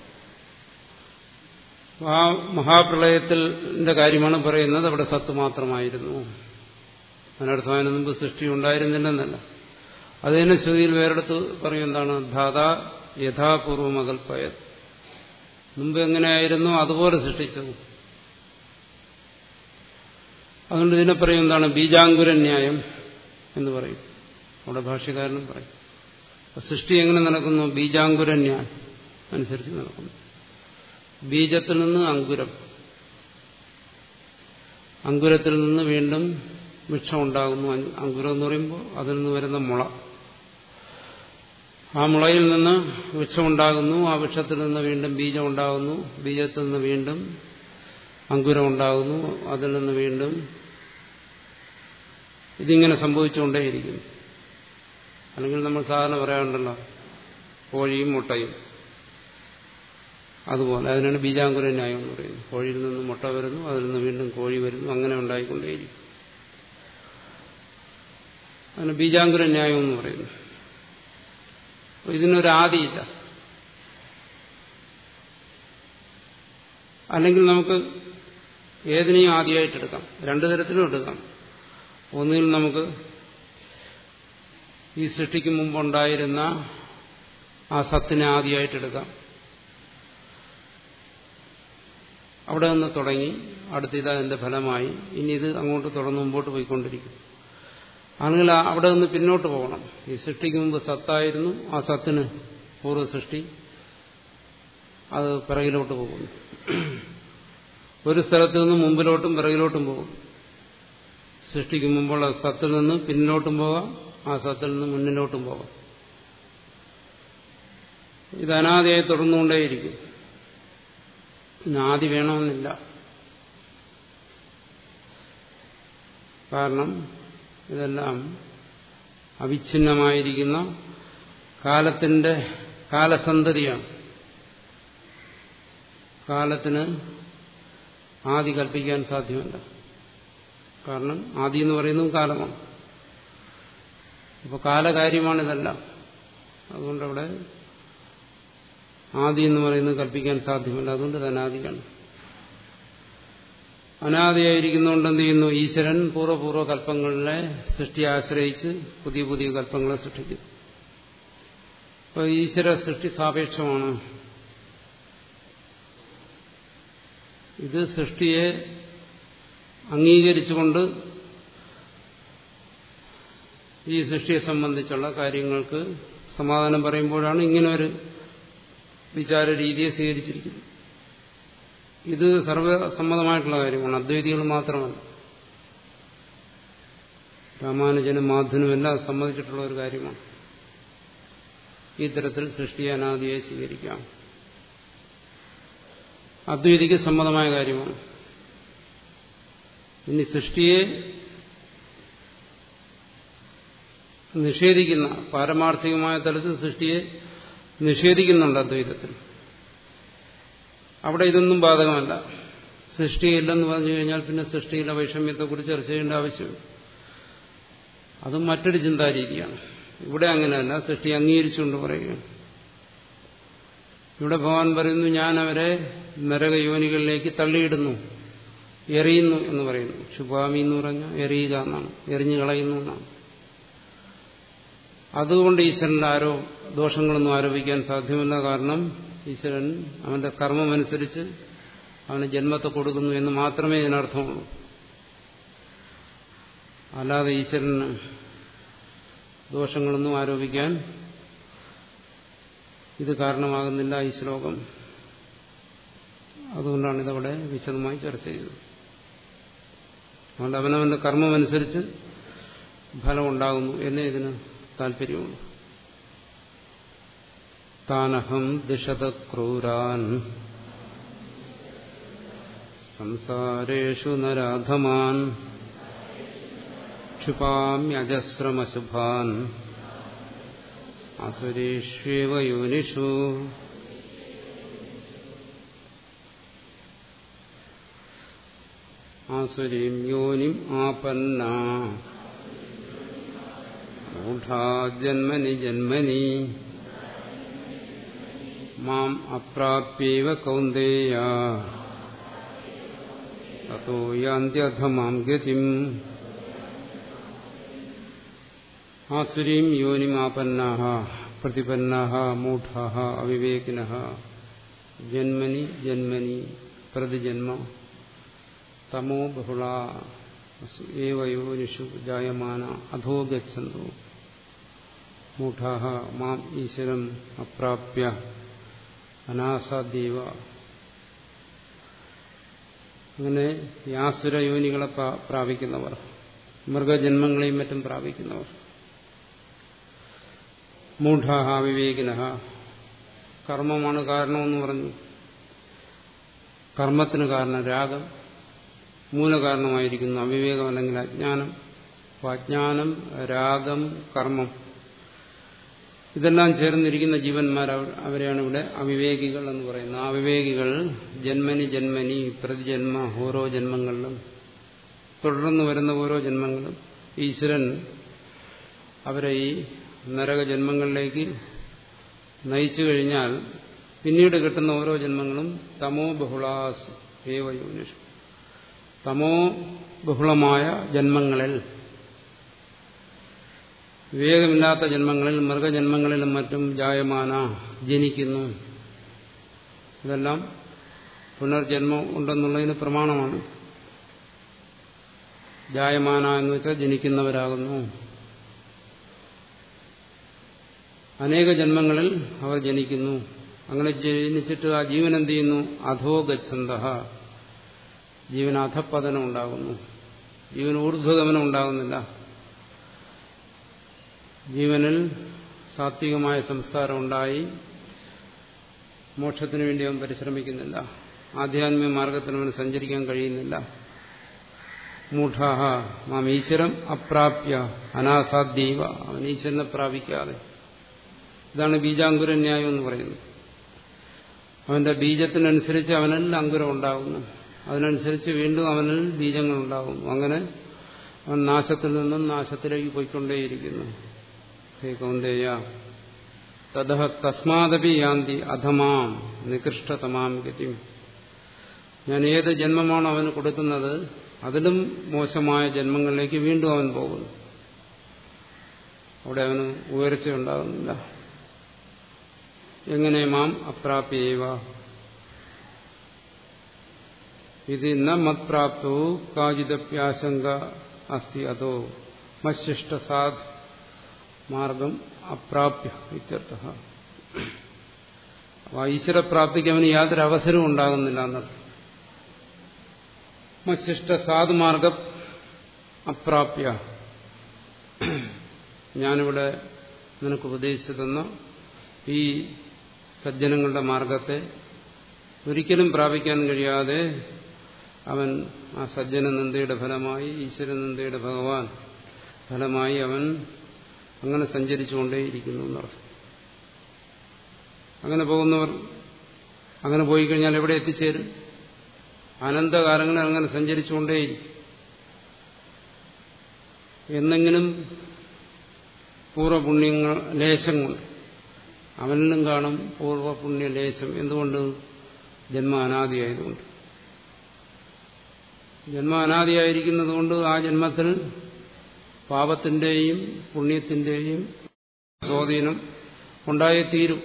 ആ മഹാപ്രളയത്തിന്റെ കാര്യമാണ് പറയുന്നത് അവിടെ സത്ത് മാത്രമായിരുന്നു അതിനർത്ഥം അതിന് മുമ്പ് സൃഷ്ടി ഉണ്ടായിരുന്നില്ലെന്നല്ല അത് തന്നെ ശ്രുതിയിൽ വേറെടുത്ത് പറയും എന്താണ് ധാത യഥാപൂർവമകൽപ്പയത് മുമ്പ് എങ്ങനെയായിരുന്നു അതുപോലെ സൃഷ്ടിച്ചത് അതുകൊണ്ട് ഇതിനെ പറയും എന്താണ് ബീജാങ്കുര ന്യായം എന്ന് പറയും അവിടെ ഭാഷ്യകാരനും പറയും സൃഷ്ടി എങ്ങനെ നടക്കുന്നു ബീജാങ്കുര ന്യായം അനുസരിച്ച് നടക്കുന്നു ബീജത്തിൽ നിന്ന് അങ്കുരം അങ്കുരത്തിൽ നിന്ന് വീണ്ടും വൃക്ഷം ഉണ്ടാകുന്നു അങ്കുരം എന്ന് പറയുമ്പോൾ അതിൽ നിന്ന് വരുന്ന മുള ആ മുളയിൽ നിന്ന് വൃക്ഷമുണ്ടാകുന്നു ആ വൃക്ഷത്തിൽ നിന്ന് വീണ്ടും ബീജം ഉണ്ടാകുന്നു ബീജത്തിൽ നിന്ന് വീണ്ടും അങ്കുരം ഉണ്ടാകുന്നു അതിൽ നിന്ന് വീണ്ടും ഇതിങ്ങനെ സംഭവിച്ചുകൊണ്ടേയിരിക്കുന്നു അല്ലെങ്കിൽ നമ്മൾ സാധാരണ പറയാറുണ്ടല്ലോ കോഴിയും മുട്ടയും അതുപോലെ അതിനാണ് ബീജാങ്കുര ന്യായം എന്ന് പറയുന്നത് കോഴിയിൽ നിന്ന് മുട്ട വരുന്നു അതിൽ നിന്ന് വീണ്ടും കോഴി വരുന്നു അങ്ങനെ ഉണ്ടായിക്കൊണ്ടേയിരിക്കും അതിന് ബീജാങ്കുര ന്യായം എന്ന് പറയുന്നു ഇതിനൊരാദിയില്ല അല്ലെങ്കിൽ നമുക്ക് ഏതിനെയും ആദ്യമായിട്ടെടുക്കാം രണ്ടു തരത്തിലും എടുക്കാം ഒന്നുകിൽ നമുക്ക് ഈ സൃഷ്ടിക്ക് മുമ്പുണ്ടായിരുന്ന ആ സത്തിനെ ആദ്യമായിട്ടെടുക്കാം അവിടെ നിന്ന് തുടങ്ങി അടുത്തിത് അതിന്റെ ഫലമായി ഇനി ഇത് അങ്ങോട്ട് തുടർന്ന് മുമ്പോട്ട് പോയിക്കൊണ്ടിരിക്കും ആണെങ്കിൽ അവിടെ നിന്ന് പിന്നോട്ട് പോകണം ഈ സൃഷ്ടിക്ക് മുമ്പ് സത്തായിരുന്നു ആ സത്തിന് പൂർവ്വ സൃഷ്ടി അത് പിറകിലോട്ട് പോകുന്നു ഒരു സ്ഥലത്ത് നിന്ന് മുമ്പിലോട്ടും പിറകിലോട്ടും പോകും സൃഷ്ടിക്ക് മുമ്പുള്ള സത്തിൽ നിന്ന് പിന്നിലോട്ടും പോകാം ആ സത്തിൽ നിന്ന് മുന്നിലോട്ടും പോകാം ഇത് അനാദിയായി തുടർന്നുകൊണ്ടേയിരിക്കും പിന്നെ ആദി വേണമെന്നില്ല കാരണം ഇതെല്ലാം അവിഛിന്നമായിരിക്കുന്ന കാലത്തിന്റെ കാലസന്തതിയാണ് കാലത്തിന് ആദി കൽപ്പിക്കാൻ സാധ്യമല്ല കാരണം ആദി എന്ന് പറയുന്നതും കാലമാണ് അപ്പോൾ കാലകാര്യമാണിതെല്ലാം അതുകൊണ്ടവിടെ ആദി എന്ന് പറയുന്നത് കൽപ്പിക്കാൻ സാധ്യമല്ല അതുകൊണ്ട് ഇത് അനാദിയാണ് അനാദിയായിരിക്കുന്നതുകൊണ്ട് എന്ത് ചെയ്യുന്നു ഈശ്വരൻ പൂർവ്വപൂർവ്വ കൽപ്പങ്ങളിലെ സൃഷ്ടിയെ ആശ്രയിച്ച് പുതിയ പുതിയ കൽപ്പങ്ങളെ സൃഷ്ടിക്കുന്നു അപ്പോൾ ഈശ്വര സൃഷ്ടി സാപേക്ഷമാണ് ഇത് സൃഷ്ടിയെ അംഗീകരിച്ചുകൊണ്ട് ഈ സൃഷ്ടിയെ സംബന്ധിച്ചുള്ള കാര്യങ്ങൾക്ക് സമാധാനം പറയുമ്പോഴാണ് ഇങ്ങനെ ഒരു വിചാര രീതിയെ സ്വീകരിച്ചിരിക്കുന്നത് ഇത് സർവസമ്മതമായിട്ടുള്ള കാര്യമാണ് അദ്വൈതികൾ മാത്രമല്ല രാമാനുജനും മാധുനും എല്ലാം സമ്മതിച്ചിട്ടുള്ള ഒരു കാര്യമാണ് ഈ തരത്തിൽ സൃഷ്ടിയെ അനാദിയെ സ്വീകരിക്കാം അദ്വൈതിക്ക് സമ്മതമായ കാര്യമാണ് ഇനി സൃഷ്ടിയെ നിഷേധിക്കുന്ന പാരമാർത്ഥികമായ തലത്തിൽ സൃഷ്ടിയെ നിഷേധിക്കുന്നുണ്ട് അദ്വൈതത്തിൽ അവിടെ ഇതൊന്നും ബാധകമല്ല സൃഷ്ടിയില്ലെന്ന് പറഞ്ഞു കഴിഞ്ഞാൽ പിന്നെ സൃഷ്ടിയിലെ വൈഷമ്യത്തെക്കുറിച്ച് ചർച്ച ചെയ്യേണ്ട ആവശ്യമില്ല അതും മറ്റൊരു ചിന്താരീതിയാണ് ഇവിടെ അങ്ങനെയല്ല സൃഷ്ടി അംഗീകരിച്ചുകൊണ്ട് പറയുകയാണ് ഇവിടെ ഭഗവാൻ പറയുന്നു ഞാൻ അവരെ നരകയോനികളിലേക്ക് തള്ളിയിടുന്നു എറിയുന്നു എന്ന് പറയുന്നു ശുഭാമി എന്ന് പറഞ്ഞാൽ എറിയുക എന്നാണ് എറിഞ്ഞു കളയുന്നു എന്നാണ് അതുകൊണ്ട് ഈശ്വരന്റെ ആരോ ദോഷങ്ങളൊന്നും ആരോപിക്കാൻ സാധ്യമല്ല കാരണം ഈശ്വരൻ അവന്റെ കർമ്മമനുസരിച്ച് അവന് ജന്മത്തെ കൊടുക്കുന്നു എന്ന് മാത്രമേ ഇതിനർത്ഥമുള്ളൂ അല്ലാതെ ഈശ്വരന് ദോഷങ്ങളൊന്നും ആരോപിക്കാൻ ഇത് കാരണമാകുന്നില്ല ഈ ശ്ലോകം അതുകൊണ്ടാണ് ഇതവിടെ വിശദമായി ചർച്ച ചെയ്തത് അതുകൊണ്ട് അവനവന്റെ കർമ്മമനുസരിച്ച് ഫലം ഉണ്ടാകുന്നു എന്നേ ഇതിന് താല്പര്യമുള്ളൂ താനഹം ദിശത ക്രൂരാൻ സംസാരേഷു നരാധമാൻ ക്ഷിപാമ്യജസ്രമശുഭാൻ അസുരേഷ്വേവ യോനിഷു ആസുരീം യോനിം ആപന്ന മൂഢാ ജന്മനി ജന്മനി മാം അപ്രാപ്യൈവ കൗന്ദേയ തോ യാന്ത്യധമാം ഗതിം ആസുരീം യോനിമാപന്നാഹ പ്രതിപന്നാഹ മൂഢാഹ അവിവേകിനഃ ജന്മനി ജന്മനി പ്രതിജന്മ തമോ ബഹുള ഏവ യോനിഷു ജായമാന അധോ ഗച്ഛന്തു മൂഢാഹ മാം ഈശ്വരം അപ്രാപ്യ അനാസാദ്യവ അങ്ങനെ യാസുര യോനികളെ പ്രാപിക്കുന്നവർ മൃഗജന്മങ്ങളെയും മറ്റും പ്രാപിക്കുന്നവർ മൂഢാഹ വിവേകിന കർമ്മമാണ് കാരണമെന്ന് പറഞ്ഞു കർമ്മത്തിന് കാരണം രാഗം മൂലകാരണമായിരിക്കുന്നു അവിവേകം അല്ലെങ്കിൽ അജ്ഞാനം അപ്പോൾ അജ്ഞാനം രാഗം കർമ്മം ഇതെല്ലാം ചേർന്നിരിക്കുന്ന ജീവന്മാർ അവരെയാണ് ഇവിടെ അവിവേകികൾ എന്ന് പറയുന്നത് ആ അവിവേകികൾ ജന്മനി ജന്മനി പ്രതിജന്മ ഓരോ ജന്മങ്ങളിലും തുടർന്ന് വരുന്ന ഓരോ ജന്മങ്ങളും ഈശ്വരൻ അവരെ ഈ നരകജന്മങ്ങളിലേക്ക് നയിച്ചു കഴിഞ്ഞാൽ പിന്നീട് കിട്ടുന്ന ഓരോ ജന്മങ്ങളും തമോ ബഹുളാസ് ഏവ യോനിഷു തമോ ബഹുളമായ ജന്മങ്ങളിൽ വിവേകമില്ലാത്ത ജന്മങ്ങളിൽ മൃഗജന്മങ്ങളിലും മറ്റും ജായമാന ജനിക്കുന്നു ഇതെല്ലാം പുനർജന്മം ഉണ്ടെന്നുള്ളതിന് പ്രമാണമാണ് ജായമാന എന്ന് വെച്ചാൽ ജനിക്കുന്നവരാകുന്നു അനേക ജന്മങ്ങളിൽ അവർ ജനിക്കുന്നു അങ്ങനെ ജനിച്ചിട്ട് ആ ജീവൻ എന്ത് ചെയ്യുന്നു അധോ ഗച്ഛന്ത ജീവൻ അധപ്പതനം ഉണ്ടാകുന്നു ജീവൻ ഊർധ്വഗമനം ഉണ്ടാകുന്നില്ല ജീവനിൽ സാത്വികമായ സംസ്കാരം ഉണ്ടായി മോക്ഷത്തിനു വേണ്ടി അവൻ പരിശ്രമിക്കുന്നില്ല ആധ്യാത്മിക മാർഗത്തിൽ അവന് സഞ്ചരിക്കാൻ കഴിയുന്നില്ല മൂഢാഹ മാം ഈശ്വരം അപ്രാപ്യ അനാസാദ്യവ അവൻ ഈശ്വരനെ പ്രാപിക്കാതെ ഇതാണ് ബീജാങ്കുര ന്യായം എന്ന് പറയുന്നത് അവന്റെ ബീജത്തിനനുസരിച്ച് അവനിൽ അങ്കുരം ഉണ്ടാകുന്നു അതിനനുസരിച്ച് വീണ്ടും അവനിൽ ബീജങ്ങൾ ഉണ്ടാകുന്നു അങ്ങനെ അവൻ നാശത്തിൽ നിന്നും നാശത്തിലേക്ക് പോയിക്കൊണ്ടേയിരിക്കുന്നു ഹേ കൗന്ദേയ തഥ തസ്മാദപി യാന്തി അധമാം നികൃഷ്ടതമാം ഗതിം ഞാൻ ഏത് ജന്മമാണോ അവന് കൊടുക്കുന്നത് അതിലും മോശമായ ജന്മങ്ങളിലേക്ക് വീണ്ടും അവൻ പോകുന്നു അവിടെ അവന് ഉയർച്ച ഉണ്ടാകുന്നില്ല എങ്ങനെ മാം അപ്രാപ്യേവ ഇത് ന മത്പ്രാപ്തോ കാചിദപ്യാശങ്ക അസ്തി അതോ മശിഷ്ടസാധ് മാർഗം അപ്രാപ്യ ഇത്യർത്ഥ അപ്പോൾ ഈശ്വരപ്രാപ്തിക്ക് അവന് യാതൊരു അവസരവും ഉണ്ടാകുന്നില്ല എന്നർത്ഥം മശിഷ്ട സാധുമാർഗം അപ്രാപ്യ ഞാനിവിടെ നിനക്ക് ഉപദേശിച്ചു തന്ന ഈ സജ്ജനങ്ങളുടെ മാർഗത്തെ ഒരിക്കലും പ്രാപിക്കാൻ കഴിയാതെ അവൻ ആ സജ്ജന നിന്ദയുടെ ഫലമായി ഈശ്വര നിന്ദയുടെ ഭഗവാൻ ഫലമായി അവൻ അങ്ങനെ സഞ്ചരിച്ചുകൊണ്ടേയിരിക്കുന്നു എന്നർത്ഥം അങ്ങനെ പോകുന്നവർ അങ്ങനെ പോയി കഴിഞ്ഞാൽ എവിടെ എത്തിച്ചേരും അനന്തകാലങ്ങളിൽ അങ്ങനെ സഞ്ചരിച്ചുകൊണ്ടേയിരിക്കും എന്നെങ്കിലും പൂർവ്വപുണ്യങ്ങൾ ലേശം കൊണ്ട് അവനിലും കാണും പൂർവ്വപുണ്യ ലേശം എന്തുകൊണ്ട് ജന്മ അനാദിയായതുകൊണ്ട് ജന്മ അനാദിയായിരിക്കുന്നത് കൊണ്ട് ആ ജന്മത്തിൽ പാപത്തിന്റെയും പുണ്യത്തിന്റെയും സ്വാധീനം ഉണ്ടായേ തീരും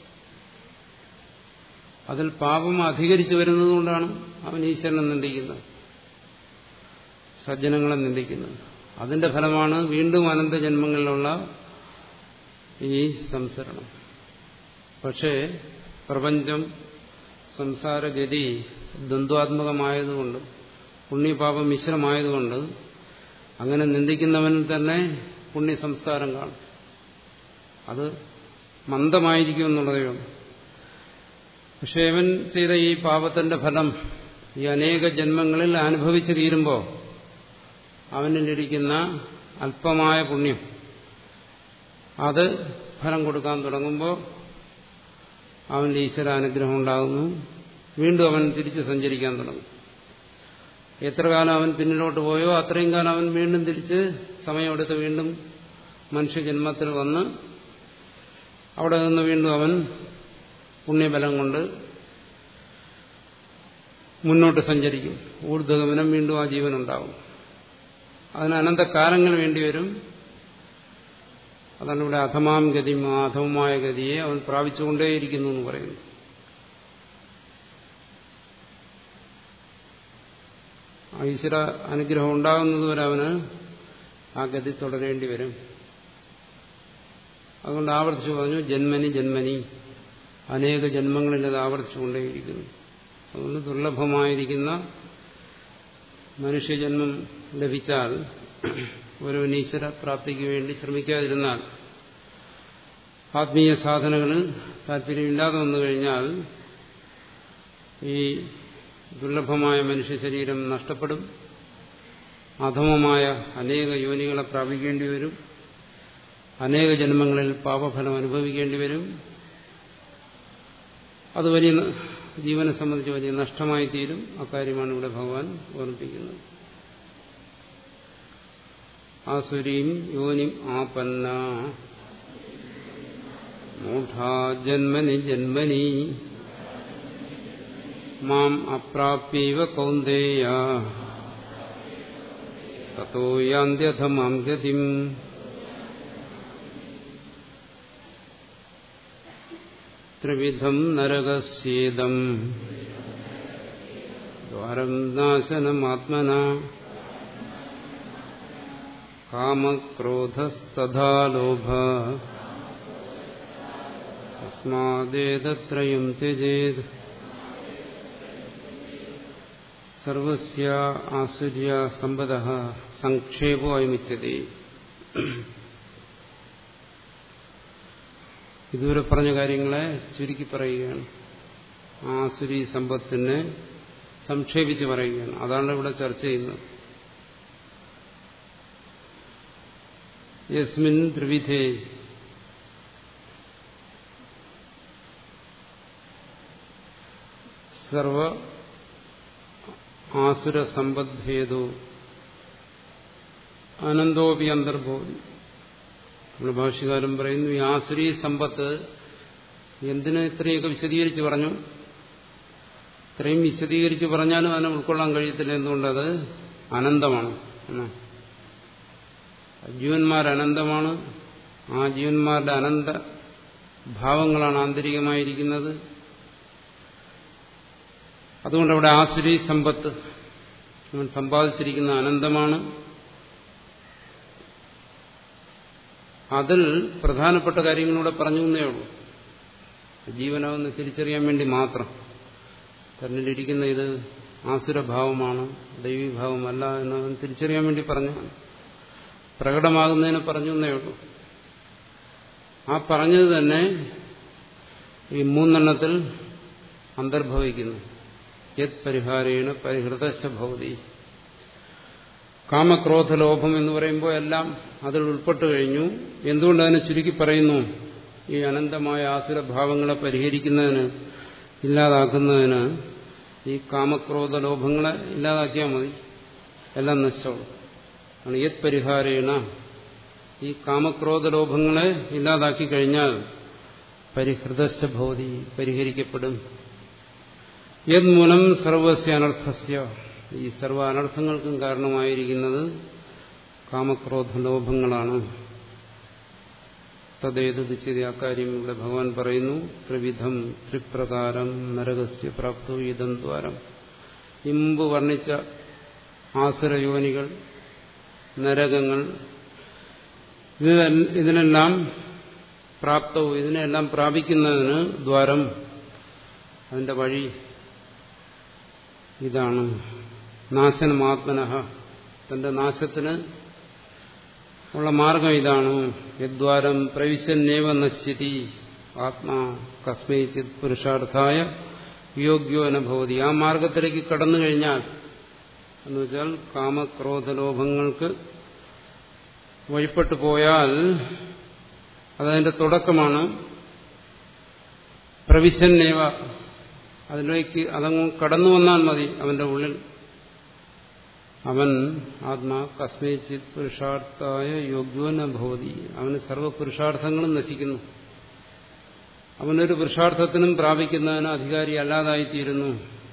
അതിൽ പാപം അധികരിച്ചു വരുന്നതുകൊണ്ടാണ് അവൻ ഈശ്വരനെ നിന്ദിക്കുന്നത് സജ്ജനങ്ങളെ നിന്ദിക്കുന്നത് അതിന്റെ ഫലമാണ് വീണ്ടും അനന്ത ജന്മങ്ങളിലുള്ള ഈ സംസരണം പക്ഷേ പ്രപഞ്ചം സംസാരഗതി ദ്വന്ദ്വാത്മകമായതുകൊണ്ട് പുണ്യപാപം മിശ്രമായതുകൊണ്ട് അങ്ങനെ നിന്ദിക്കുന്നവനിൽ തന്നെ പുണ്യ സംസ്കാരം കാണും അത് മന്ദമായിരിക്കും എന്നുള്ളതേ ഉള്ളൂ പക്ഷെ ഇവൻ ചെയ്ത ഈ പാപത്തിന്റെ ഫലം ഈ അനേക ജന്മങ്ങളിൽ അനുഭവിച്ചു തീരുമ്പോൾ അവനിലിരിക്കുന്ന അല്പമായ പുണ്യം അത് ഫലം കൊടുക്കാൻ തുടങ്ങുമ്പോൾ അവന്റെ ഈശ്വരാനുഗ്രഹം ഉണ്ടാകുന്നു വീണ്ടും അവൻ തിരിച്ച് സഞ്ചരിക്കാൻ തുടങ്ങും എത്ര കാലം അവൻ പിന്നിലോട്ട് പോയോ അത്രയും കാലം അവൻ വീണ്ടും തിരിച്ച് സമയമെടുത്ത് വീണ്ടും മനുഷ്യജന്മത്തിൽ വന്ന് അവിടെ നിന്ന് വീണ്ടും അവൻ പുണ്യബലം കൊണ്ട് മുന്നോട്ട് സഞ്ചരിക്കും ഊർധ്വഗമനം വീണ്ടും ആ ജീവനുണ്ടാവും അതിന് അനന്തകാലങ്ങൾ വേണ്ടിവരും അതാണ് ഇവിടെ അധമാം ഗതി അധമമായ ഗതിയെ അവൻ പ്രാപിച്ചുകൊണ്ടേയിരിക്കുന്നു എന്ന് പറയുന്നു ഈശ്വര അനുഗ്രഹം ഉണ്ടാകുന്നതുവരെ അവന് ആ ഗതി തുടരേണ്ടി വരും അതുകൊണ്ട് ആവർത്തിച്ചു പറഞ്ഞു ജന്മനി ജന്മനി അനേക ജന്മങ്ങളിൽ അത് ആവർത്തിച്ചുകൊണ്ടേയിരിക്കുന്നു അതുകൊണ്ട് ദുർലഭമായിരിക്കുന്ന മനുഷ്യജന്മം ലഭിച്ചാൽ ഒരു ഈശ്വര പ്രാപ്തിക്ക് വേണ്ടി ശ്രമിക്കാതിരുന്നാൽ ആത്മീയ സാധനങ്ങളിൽ താല്പര്യമില്ലാതെ വന്നു കഴിഞ്ഞാൽ ഈ ദുർലഭമായ മനുഷ്യ ശരീരം നഷ്ടപ്പെടും അധമമായ അനേക യോനികളെ പ്രാപിക്കേണ്ടി വരും അനേക ജന്മങ്ങളിൽ പാപഫലം അനുഭവിക്കേണ്ടി വരും അത് വലിയ ജീവനെ സംബന്ധിച്ച് വലിയ നഷ്ടമായി തീരും അക്കാര്യമാണ് ഇവിടെ ഭഗവാൻ ഓർമ്മിപ്പിക്കുന്നത് ആസുരീം യോനിം ആപന്ന മൂഢാ ജന്മനി ജന്മനി മാം അപ്രാപ്യവ കൗന്ദേയ തോ യാന്ത്യധമാം ഗതിം ത്രിവിധം നരകസ്യേദം ദ്വാരം നാശനമാത്മന കാമക്രോധസ്തഥാ ലോഭ തസ്മാദേതത്രയം ത്യജേത് സർവസ്യ ആസുര്യ സമ്പദ സംക്ഷേപോ അയമിച്ചതി ഇതുവരെ പറഞ്ഞ കാര്യങ്ങളെ ചുരുക്കി പറയുകയാണ് ആസുരി സമ്പത്തിനെ സംക്ഷേപിച്ച് പറയുകയാണ് അതാണ് ഇവിടെ ചർച്ച ചെയ്യുന്നത് യസ്മിൻ ത്രിവിധേ സർവ ആസുര സമ്പദ്ഭേദോ അനന്തോപി അന്തർഭൂതി നമ്മുടെ ഭാഷ്യകാരൻ പറയുന്നു ഈ ആസുരി സമ്പത്ത് എന്തിനു ഇത്രയൊക്കെ വിശദീകരിച്ച് പറഞ്ഞു ഇത്രയും വിശദീകരിച്ച് പറഞ്ഞാലും അതിനെ ഉൾക്കൊള്ളാൻ കഴിയത്തില്ല എന്തുകൊണ്ടത് അനന്തമാണ് ജീവന്മാർ അനന്തമാണ് ആ ജീവന്മാരുടെ അനന്ത ഭാവങ്ങളാണ് ആന്തരികമായിരിക്കുന്നത് അതുകൊണ്ട് അവിടെ ആസുരി സമ്പത്ത് അവൻ സമ്പാദിച്ചിരിക്കുന്ന അനന്തമാണ് അതിൽ പ്രധാനപ്പെട്ട കാര്യങ്ങളൂടെ പറഞ്ഞു എന്നേ ഉള്ളൂ ജീവനാവെന്ന് തിരിച്ചറിയാൻ വേണ്ടി മാത്രം തന്നിലിരിക്കുന്ന ഇത് ആസുരഭാവമാണ് ദൈവീഭാവമല്ല എന്ന് അവൻ തിരിച്ചറിയാൻ വേണ്ടി പറഞ്ഞാണ് പ്രകടമാകുന്നതിന് പറഞ്ഞു എന്നേ ഉള്ളൂ ആ പറഞ്ഞത് തന്നെ ഈ മൂന്നെണ്ണത്തിൽ അന്തർഭവിക്കുന്നു യത് പരിഹാരേണ പരിഹൃതശ ഭവതി കാമക്രോധലോഭം എന്ന് പറയുമ്പോൾ എല്ലാം അതിൽ ഉൾപ്പെട്ടു കഴിഞ്ഞു എന്തുകൊണ്ട് അതിനെ ചുരുക്കി പറയുന്നു ഈ അനന്തമായ ആസുരഭാവങ്ങളെ പരിഹരിക്കുന്നതിന് ഇല്ലാതാക്കുന്നതിന് ഈ കാമക്രോധ ലോഭങ്ങളെ ഇല്ലാതാക്കിയാൽ മതി എല്ലാം നശിച്ചോളും ആണ് യത് പരിഹാരേണ ഈ കാമക്രോധ ലോഭങ്ങളെ ഇല്ലാതാക്കി കഴിഞ്ഞാൽ പരിഹൃതശ്ച ഭവതി പരിഹരിക്കപ്പെടും യത് മൂലം സർവസ്യ അനർത്ഥസ്യ ഈ സർവ അനർത്ഥങ്ങൾക്കും കാരണമായിരിക്കുന്നത് കാമക്രോധ ലോഭങ്ങളാണ് തദ്ദേതത് ആ കാര്യം ഇവിടെ ഭഗവാൻ പറയുന്നു ത്രിവിധം ത്രിപ്രകാരം നരകസ്യ പ്രാപ്തോ ഇതം ദ്വാരം മുമ്പ് വർണ്ണിച്ച ആസുരയോനികൾ നരകങ്ങൾ ഇതിനെല്ലാം പ്രാപ്തവും ഇതിനെല്ലാം പ്രാപിക്കുന്നതിന് ദ്വാരം അതിന്റെ വഴി ഇതാണ് നാശനമാത്മനഃ തന്റെ നാശത്തിന് ഉള്ള മാർഗം ഇതാണ് യദ്വാരം പ്രവിശന്നേവ നശ്യതി ആത്മാ കസ്മൈചിത് പുരുഷാർത്ഥായ യോഗ്യോ അനുഭവതി ആ മാർഗത്തിലേക്ക് കടന്നു കഴിഞ്ഞാൽ എന്ന് വെച്ചാൽ കാമക്രോധലോഭങ്ങൾക്ക് വഴിപ്പെട്ടു പോയാൽ അതതിന്റെ തുടക്കമാണ് പ്രവിശന്നേവ അതിലേക്ക് അതങ്ങ് കടന്നു വന്നാൽ മതി അവന്റെ ഉള്ളിൽ അവൻ ആത്മാ കസ്മേച്ചിത് പുരുഷാർത്ഥായ യോഗ്യോന ഭവതി അവന് സർവ്വ പുരുഷാർത്ഥങ്ങളും നശിക്കുന്നു അവനൊരു പുരുഷാർത്ഥത്തിനും പ്രാപിക്കുന്നതിന് അധികാരി അല്ലാതായിത്തീരുന്നു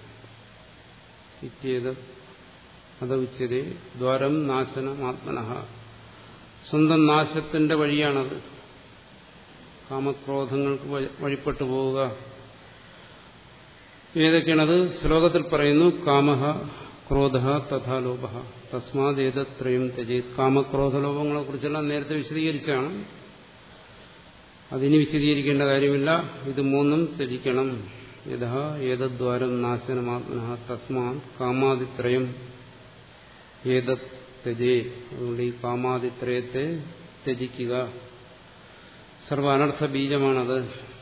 ഇത്യേത് അത് ഉച്ചതേ ദ്വാരം നാശനം ആത്മനഃ സ്വന്തം നാശത്തിന്റെ വഴിയാണത് കാമക്രോധങ്ങൾക്ക് വഴിപ്പെട്ടു പോവുക ഏതൊക്കെയാണത് ശ്ലോകത്തിൽ പറയുന്നു കാമഹ ക്രോധ തഥാ ലോഭ തസ്മാത് ഏതത്രയും ത്യജേത് കാമക്രോധലോഭങ്ങളെ കുറിച്ചെല്ലാം നേരത്തെ വിശദീകരിച്ചാണ് അതിനി വിശദീകരിക്കേണ്ട കാര്യമില്ല ഇത് മൂന്നും ത്യജിക്കണം യഥാ ഏതദ്വാരം നാശനമാത്മന തസ്മാത് കാമാതിത്രയം ഏതത് ത്യജേ അതുകൊണ്ട് ഈ കാമാതിത്രയത്തെ ത്യജിക്കുക സർവ അനർത്ഥ ബീജമാണത്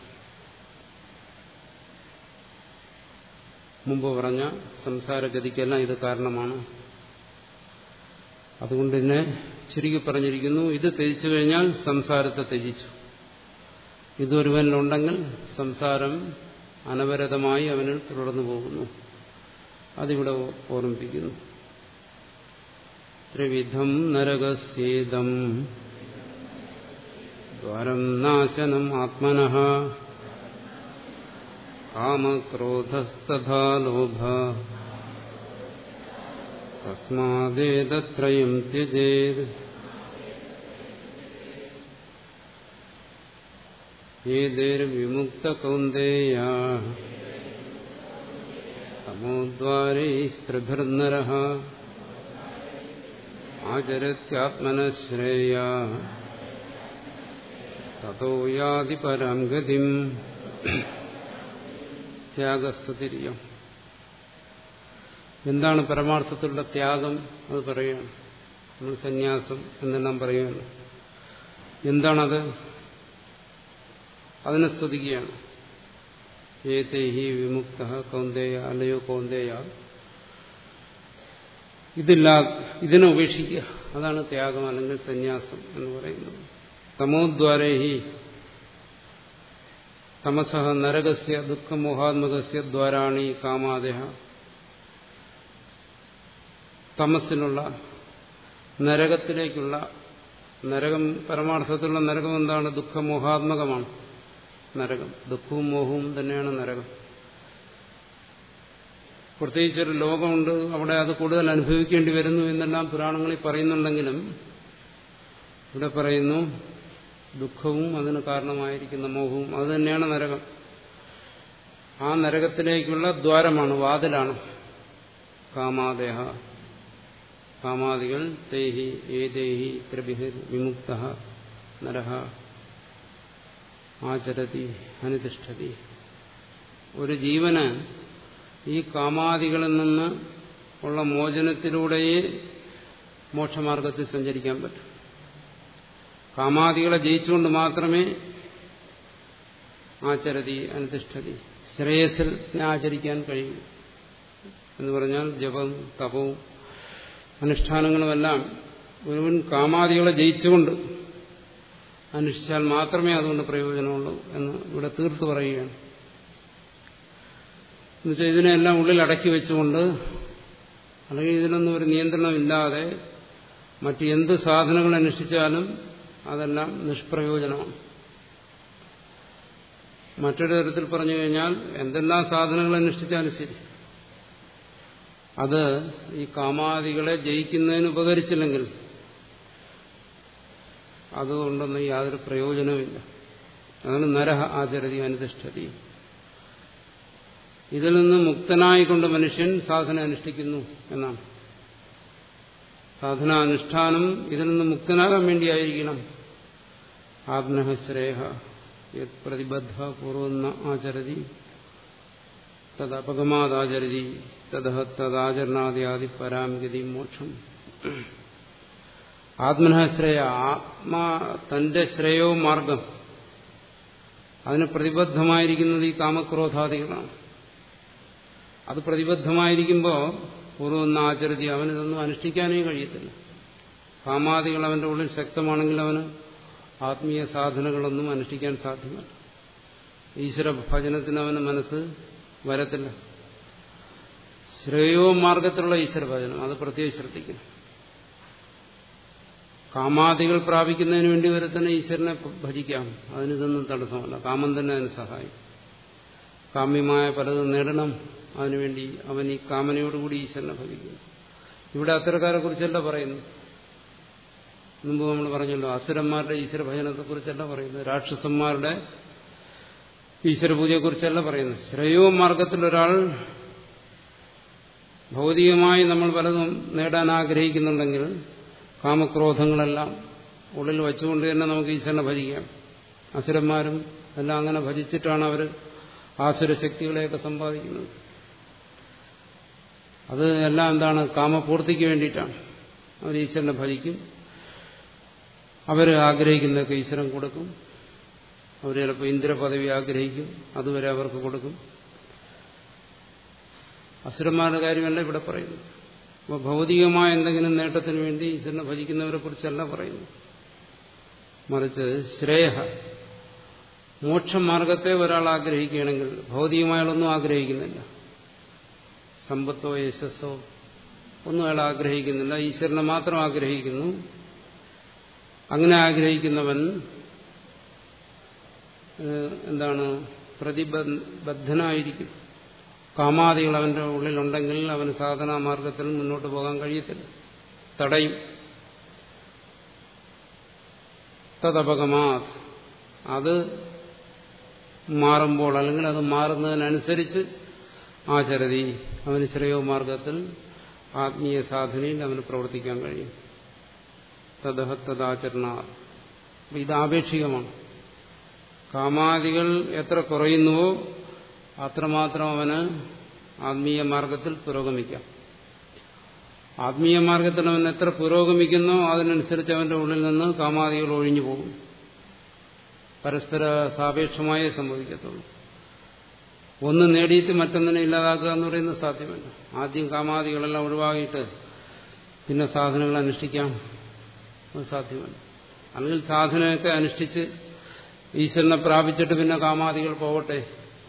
മുമ്പ് പറഞ്ഞ സംസാരഗതിക്കെല്ലാം ഇത് കാരണമാണ് അതുകൊണ്ട് തന്നെ ചുരുക്കി പറഞ്ഞിരിക്കുന്നു ഇത് ത്യജിച്ചു കഴിഞ്ഞാൽ സംസാരത്തെ ത്യജിച്ചു ഇതൊരുവനിലുണ്ടെങ്കിൽ സംസാരം അനവരതമായി അവനിൽ തുടർന്നു പോകുന്നു അതിവിടെ ഓർമ്മിപ്പിക്കുന്നു ത്രിവിധം നരകസ്യേദം ദ്വാരം നാശനം ആത്മനഃ കാമക്രോധസ്തഥാ ലോഭ തസ്മാദേതത്രയം ത്യജേത് ഏതേർവിമുക്തകൗന്ദേയ തമോദ്വാരൈസ്ത്രിഭിർനര ആചരത്യാത്മനശ്രേയ തതോ യാതി പരാം ഗതിം ത്യാഗസ്തുതിരിയം എന്താണ് പരമാർത്ഥത്തിലുള്ള ത്യാഗം അത് പറയുകയാണ് നമ്മൾ സന്യാസം എന്നെല്ലാം പറയുകയാണ് എന്താണത് അതിനെ സ്തുതിക്കുകയാണ് ഏതേഹി വിമുക്ത കൗന്ദേയ അല്ലയോ കൗന്ദേയ ഇതില്ലാ ഇതിനെ ഉപേക്ഷിക്കുക അതാണ് ത്യാഗം അല്ലെങ്കിൽ സന്യാസം എന്ന് പറയുന്നത് തമോദ്വാരേഹി തമസഹ നരകസ്യ ദുഃഖമോഹാത്മകസ്യ ദ്വാരാണി കാമാദേഹ തമസിനുള്ള നരകത്തിലേക്കുള്ള നരകം പരമാർത്ഥത്തിലുള്ള നരകം എന്താണ് ദുഃഖമോഹാത്മകമാണ് നരകം ദുഃഖവും മോഹവും തന്നെയാണ് നരകം പ്രത്യേകിച്ചൊരു ലോകമുണ്ട് അവിടെ അത് കൂടുതൽ അനുഭവിക്കേണ്ടി വരുന്നു എന്നെല്ലാം പുരാണങ്ങളിൽ പറയുന്നുണ്ടെങ്കിലും ഇവിടെ പറയുന്നു ദുഃഖവും അതിന് കാരണമായിരിക്കുന്ന മോഹവും അത് തന്നെയാണ് നരകം ആ നരകത്തിലേക്കുള്ള ദ്വാരമാണ് വാതിലാണ് കാമാദേഹ കാമാദികൾ തേഹി ഏതേഹി ത്രിഭിഹിർ വിമുക്ത നരഹ ആചരതി അനുതിഷ്ഠതി ഒരു ജീവന് ഈ കാമാദികളിൽ നിന്ന് ഉള്ള മോചനത്തിലൂടെയേ മോക്ഷമാർഗത്തിൽ സഞ്ചരിക്കാൻ പറ്റും കാമാദികളെ ജയിച്ചുകൊണ്ട് മാത്രമേ ആചരതി അനുതിഷ്ഠതി ശ്രേയസിൽ ആചരിക്കാൻ കഴിയൂ എന്ന് പറഞ്ഞാൽ ജപം തപവും അനുഷ്ഠാനങ്ങളുമെല്ലാം ഒരുവൻ കാമാദികളെ ജയിച്ചുകൊണ്ട് അനുഷ്ഠിച്ചാൽ മാത്രമേ അതുകൊണ്ട് പ്രയോജനമുള്ളൂ എന്ന് ഇവിടെ തീർത്ത് പറയുകയാണ് എന്നുവെച്ചാൽ ഇതിനെല്ലാം ഉള്ളിൽ അടക്കി വെച്ചുകൊണ്ട് അല്ലെങ്കിൽ ഇതിനൊന്നും ഒരു നിയന്ത്രണമില്ലാതെ മറ്റ് എന്ത് സാധനങ്ങൾ അനുഷ്ഠിച്ചാലും അതെല്ലാം നിഷ്പ്രയോജനമാണ് മറ്റൊരു തരത്തിൽ പറഞ്ഞു കഴിഞ്ഞാൽ എന്തെല്ലാം സാധനങ്ങൾ അനുഷ്ഠിച്ചാലും ശരി അത് ഈ കാമാദികളെ ജയിക്കുന്നതിന് ഉപകരിച്ചില്ലെങ്കിൽ അതുകൊണ്ടൊന്നും യാതൊരു പ്രയോജനവുമില്ല അതാണ് നരഹ ആചരതി അനുതിഷ്ഠതി ഇതിൽ നിന്ന് മുക്തനായിക്കൊണ്ട് മനുഷ്യൻ സാധന അനുഷ്ഠിക്കുന്നു എന്നാണ് സാധനാനുഷ്ഠാനം ഇതിൽ നിന്ന് മുക്തനാകാൻ വേണ്ടിയായിരിക്കണം ആത്മഹ ശ്രേഹ പ്രതിബദ്ധ പൂർവന്ന ആചരതി തദപഗമാതാചരതി തദ തദാചരണാദിയാദി പരാമഗതി മോക്ഷം ആത്മനശ്രേയ ആത്മാ തന്റെ ശ്രേയോ മാർഗം അതിന് പ്രതിബദ്ധമായിരിക്കുന്നത് ഈ കാമക്രോധാദികളാണ് അത് പ്രതിബദ്ധമായിരിക്കുമ്പോൾ പൂർവ്വം ആചരതി അവനിതൊന്നും അനുഷ്ഠിക്കാനേ കഴിയത്തില്ല കാമാദികൾ അവന്റെ ഉള്ളിൽ ശക്തമാണെങ്കിൽ അവന് ആത്മീയ സാധനങ്ങളൊന്നും അനുഷ്ഠിക്കാൻ സാധ്യമല്ല ഈശ്വര ഭജനത്തിന് അവന് മനസ്സ് വരത്തില്ല ശ്രേയോ മാർഗത്തിലുള്ള ഈശ്വര ഭജനം അത് പ്രത്യേകം ശ്രദ്ധിക്കണം കാമാദികൾ പ്രാപിക്കുന്നതിന് വേണ്ടി വരെ തന്നെ ഈശ്വരനെ ഭജിക്കാം അതിനിതൊന്നും തടസ്സമല്ല കാമം തന്നെ അതിന് സഹായം കാമ്യമായ പലതും നേടണം അതിനുവേണ്ടി അവൻ ഈ കാമനയോടുകൂടി ഈശ്വരനെ ഭജിക്കുന്നു ഇവിടെ അത്തരക്കാരെ കുറിച്ചല്ല പറയുന്നു മുമ്പ് നമ്മൾ പറഞ്ഞല്ലോ അസുരന്മാരുടെ ഈശ്വര ഭജനത്തെക്കുറിച്ചല്ല പറയുന്നത് രാക്ഷസന്മാരുടെ ഈശ്വരപൂജയെക്കുറിച്ചല്ല പറയുന്നത് ശ്രേയോ മാർഗത്തിൽ ഒരാൾ ഭൗതികമായി നമ്മൾ പലതും നേടാൻ ആഗ്രഹിക്കുന്നുണ്ടെങ്കിൽ കാമക്രോധങ്ങളെല്ലാം ഉള്ളിൽ വെച്ചുകൊണ്ട് തന്നെ നമുക്ക് ഈശ്വരനെ ഭജിക്കാം അസുരന്മാരും എല്ലാം അങ്ങനെ ഭജിച്ചിട്ടാണ് അവർ ആസുരശക്തികളെയൊക്കെ സമ്പാദിക്കുന്നത് അത് എല്ലാം എന്താണ് കാമപൂർത്തിക്ക് വേണ്ടിയിട്ടാണ് അവർ ഈശ്വരനെ ഭജിക്കും അവർ ആഗ്രഹിക്കുന്നതൊക്കെ ഈശ്വരൻ കൊടുക്കും അവർ ചിലപ്പോൾ ഇന്ദ്രപദവി ആഗ്രഹിക്കും അതുവരെ അവർക്ക് കൊടുക്കും അസുരന്മാരുടെ കാര്യമല്ല ഇവിടെ പറയുന്നു അപ്പോൾ ഭൗതികമായ എന്തെങ്കിലും നേട്ടത്തിന് വേണ്ടി ഈശ്വരനെ ഭജിക്കുന്നവരെ കുറിച്ചല്ല പറയുന്നു മറിച്ച് ശ്രേയ മോക്ഷമാർഗത്തെ ഒരാൾ ആഗ്രഹിക്കുകയാണെങ്കിൽ ഭൗതികമായാലൊന്നും ആഗ്രഹിക്കുന്നില്ല സമ്പത്തോ യശസ്സോ ഒന്നും അയാൾ ആഗ്രഹിക്കുന്നില്ല ഈശ്വരനെ മാത്രം ആഗ്രഹിക്കുന്നു അങ്ങനെ ആഗ്രഹിക്കുന്നവൻ എന്താണ് പ്രതിബദ്ധനായിരിക്കും കാമാദികൾ അവന്റെ ഉള്ളിലുണ്ടെങ്കിൽ അവന് സാധനാ മാർഗത്തിൽ മുന്നോട്ട് പോകാൻ കഴിയത്തില്ല തടയും തദപകമാ അത് മാറുമ്പോൾ അല്ലെങ്കിൽ അത് മാറുന്നതിനനുസരിച്ച് ആചരതി അവന് ശ്രേയോ മാർഗത്തിൽ ആത്മീയ സാധനയിൽ അവന് പ്രവർത്തിക്കാൻ കഴിയും തദഹ തദാചരണ ഇത് ആപേക്ഷികമാണ് കാമാദികൾ എത്ര കുറയുന്നുവോ അത്രമാത്രം അവന് ആത്മീയ മാർഗത്തിൽ പുരോഗമിക്കാം ആത്മീയ മാർഗത്തിൽ അവൻ എത്ര പുരോഗമിക്കുന്നോ അതിനനുസരിച്ച് അവന്റെ ഉള്ളിൽ നിന്ന് കാമാദികൾ ഒഴിഞ്ഞു പോകും പരസ്പര സാപേക്ഷമായേ സംഭവിക്കത്തുള്ളൂ ഒന്ന് നേടിയിട്ട് മറ്റൊന്നിനെ ഇല്ലാതാക്കുക എന്ന് പറയുന്നത് സാധ്യമല്ല ആദ്യം കാമാദികളെല്ലാം ഒഴിവാക്കിയിട്ട് പിന്നെ സാധനങ്ങൾ അനുഷ്ഠിക്കാം അത് സാധ്യമല്ല അല്ലെങ്കിൽ സാധനമൊക്കെ അനുഷ്ഠിച്ച് ഈശ്വരനെ പ്രാപിച്ചിട്ട് പിന്നെ കാമാദികൾ പോകട്ടെ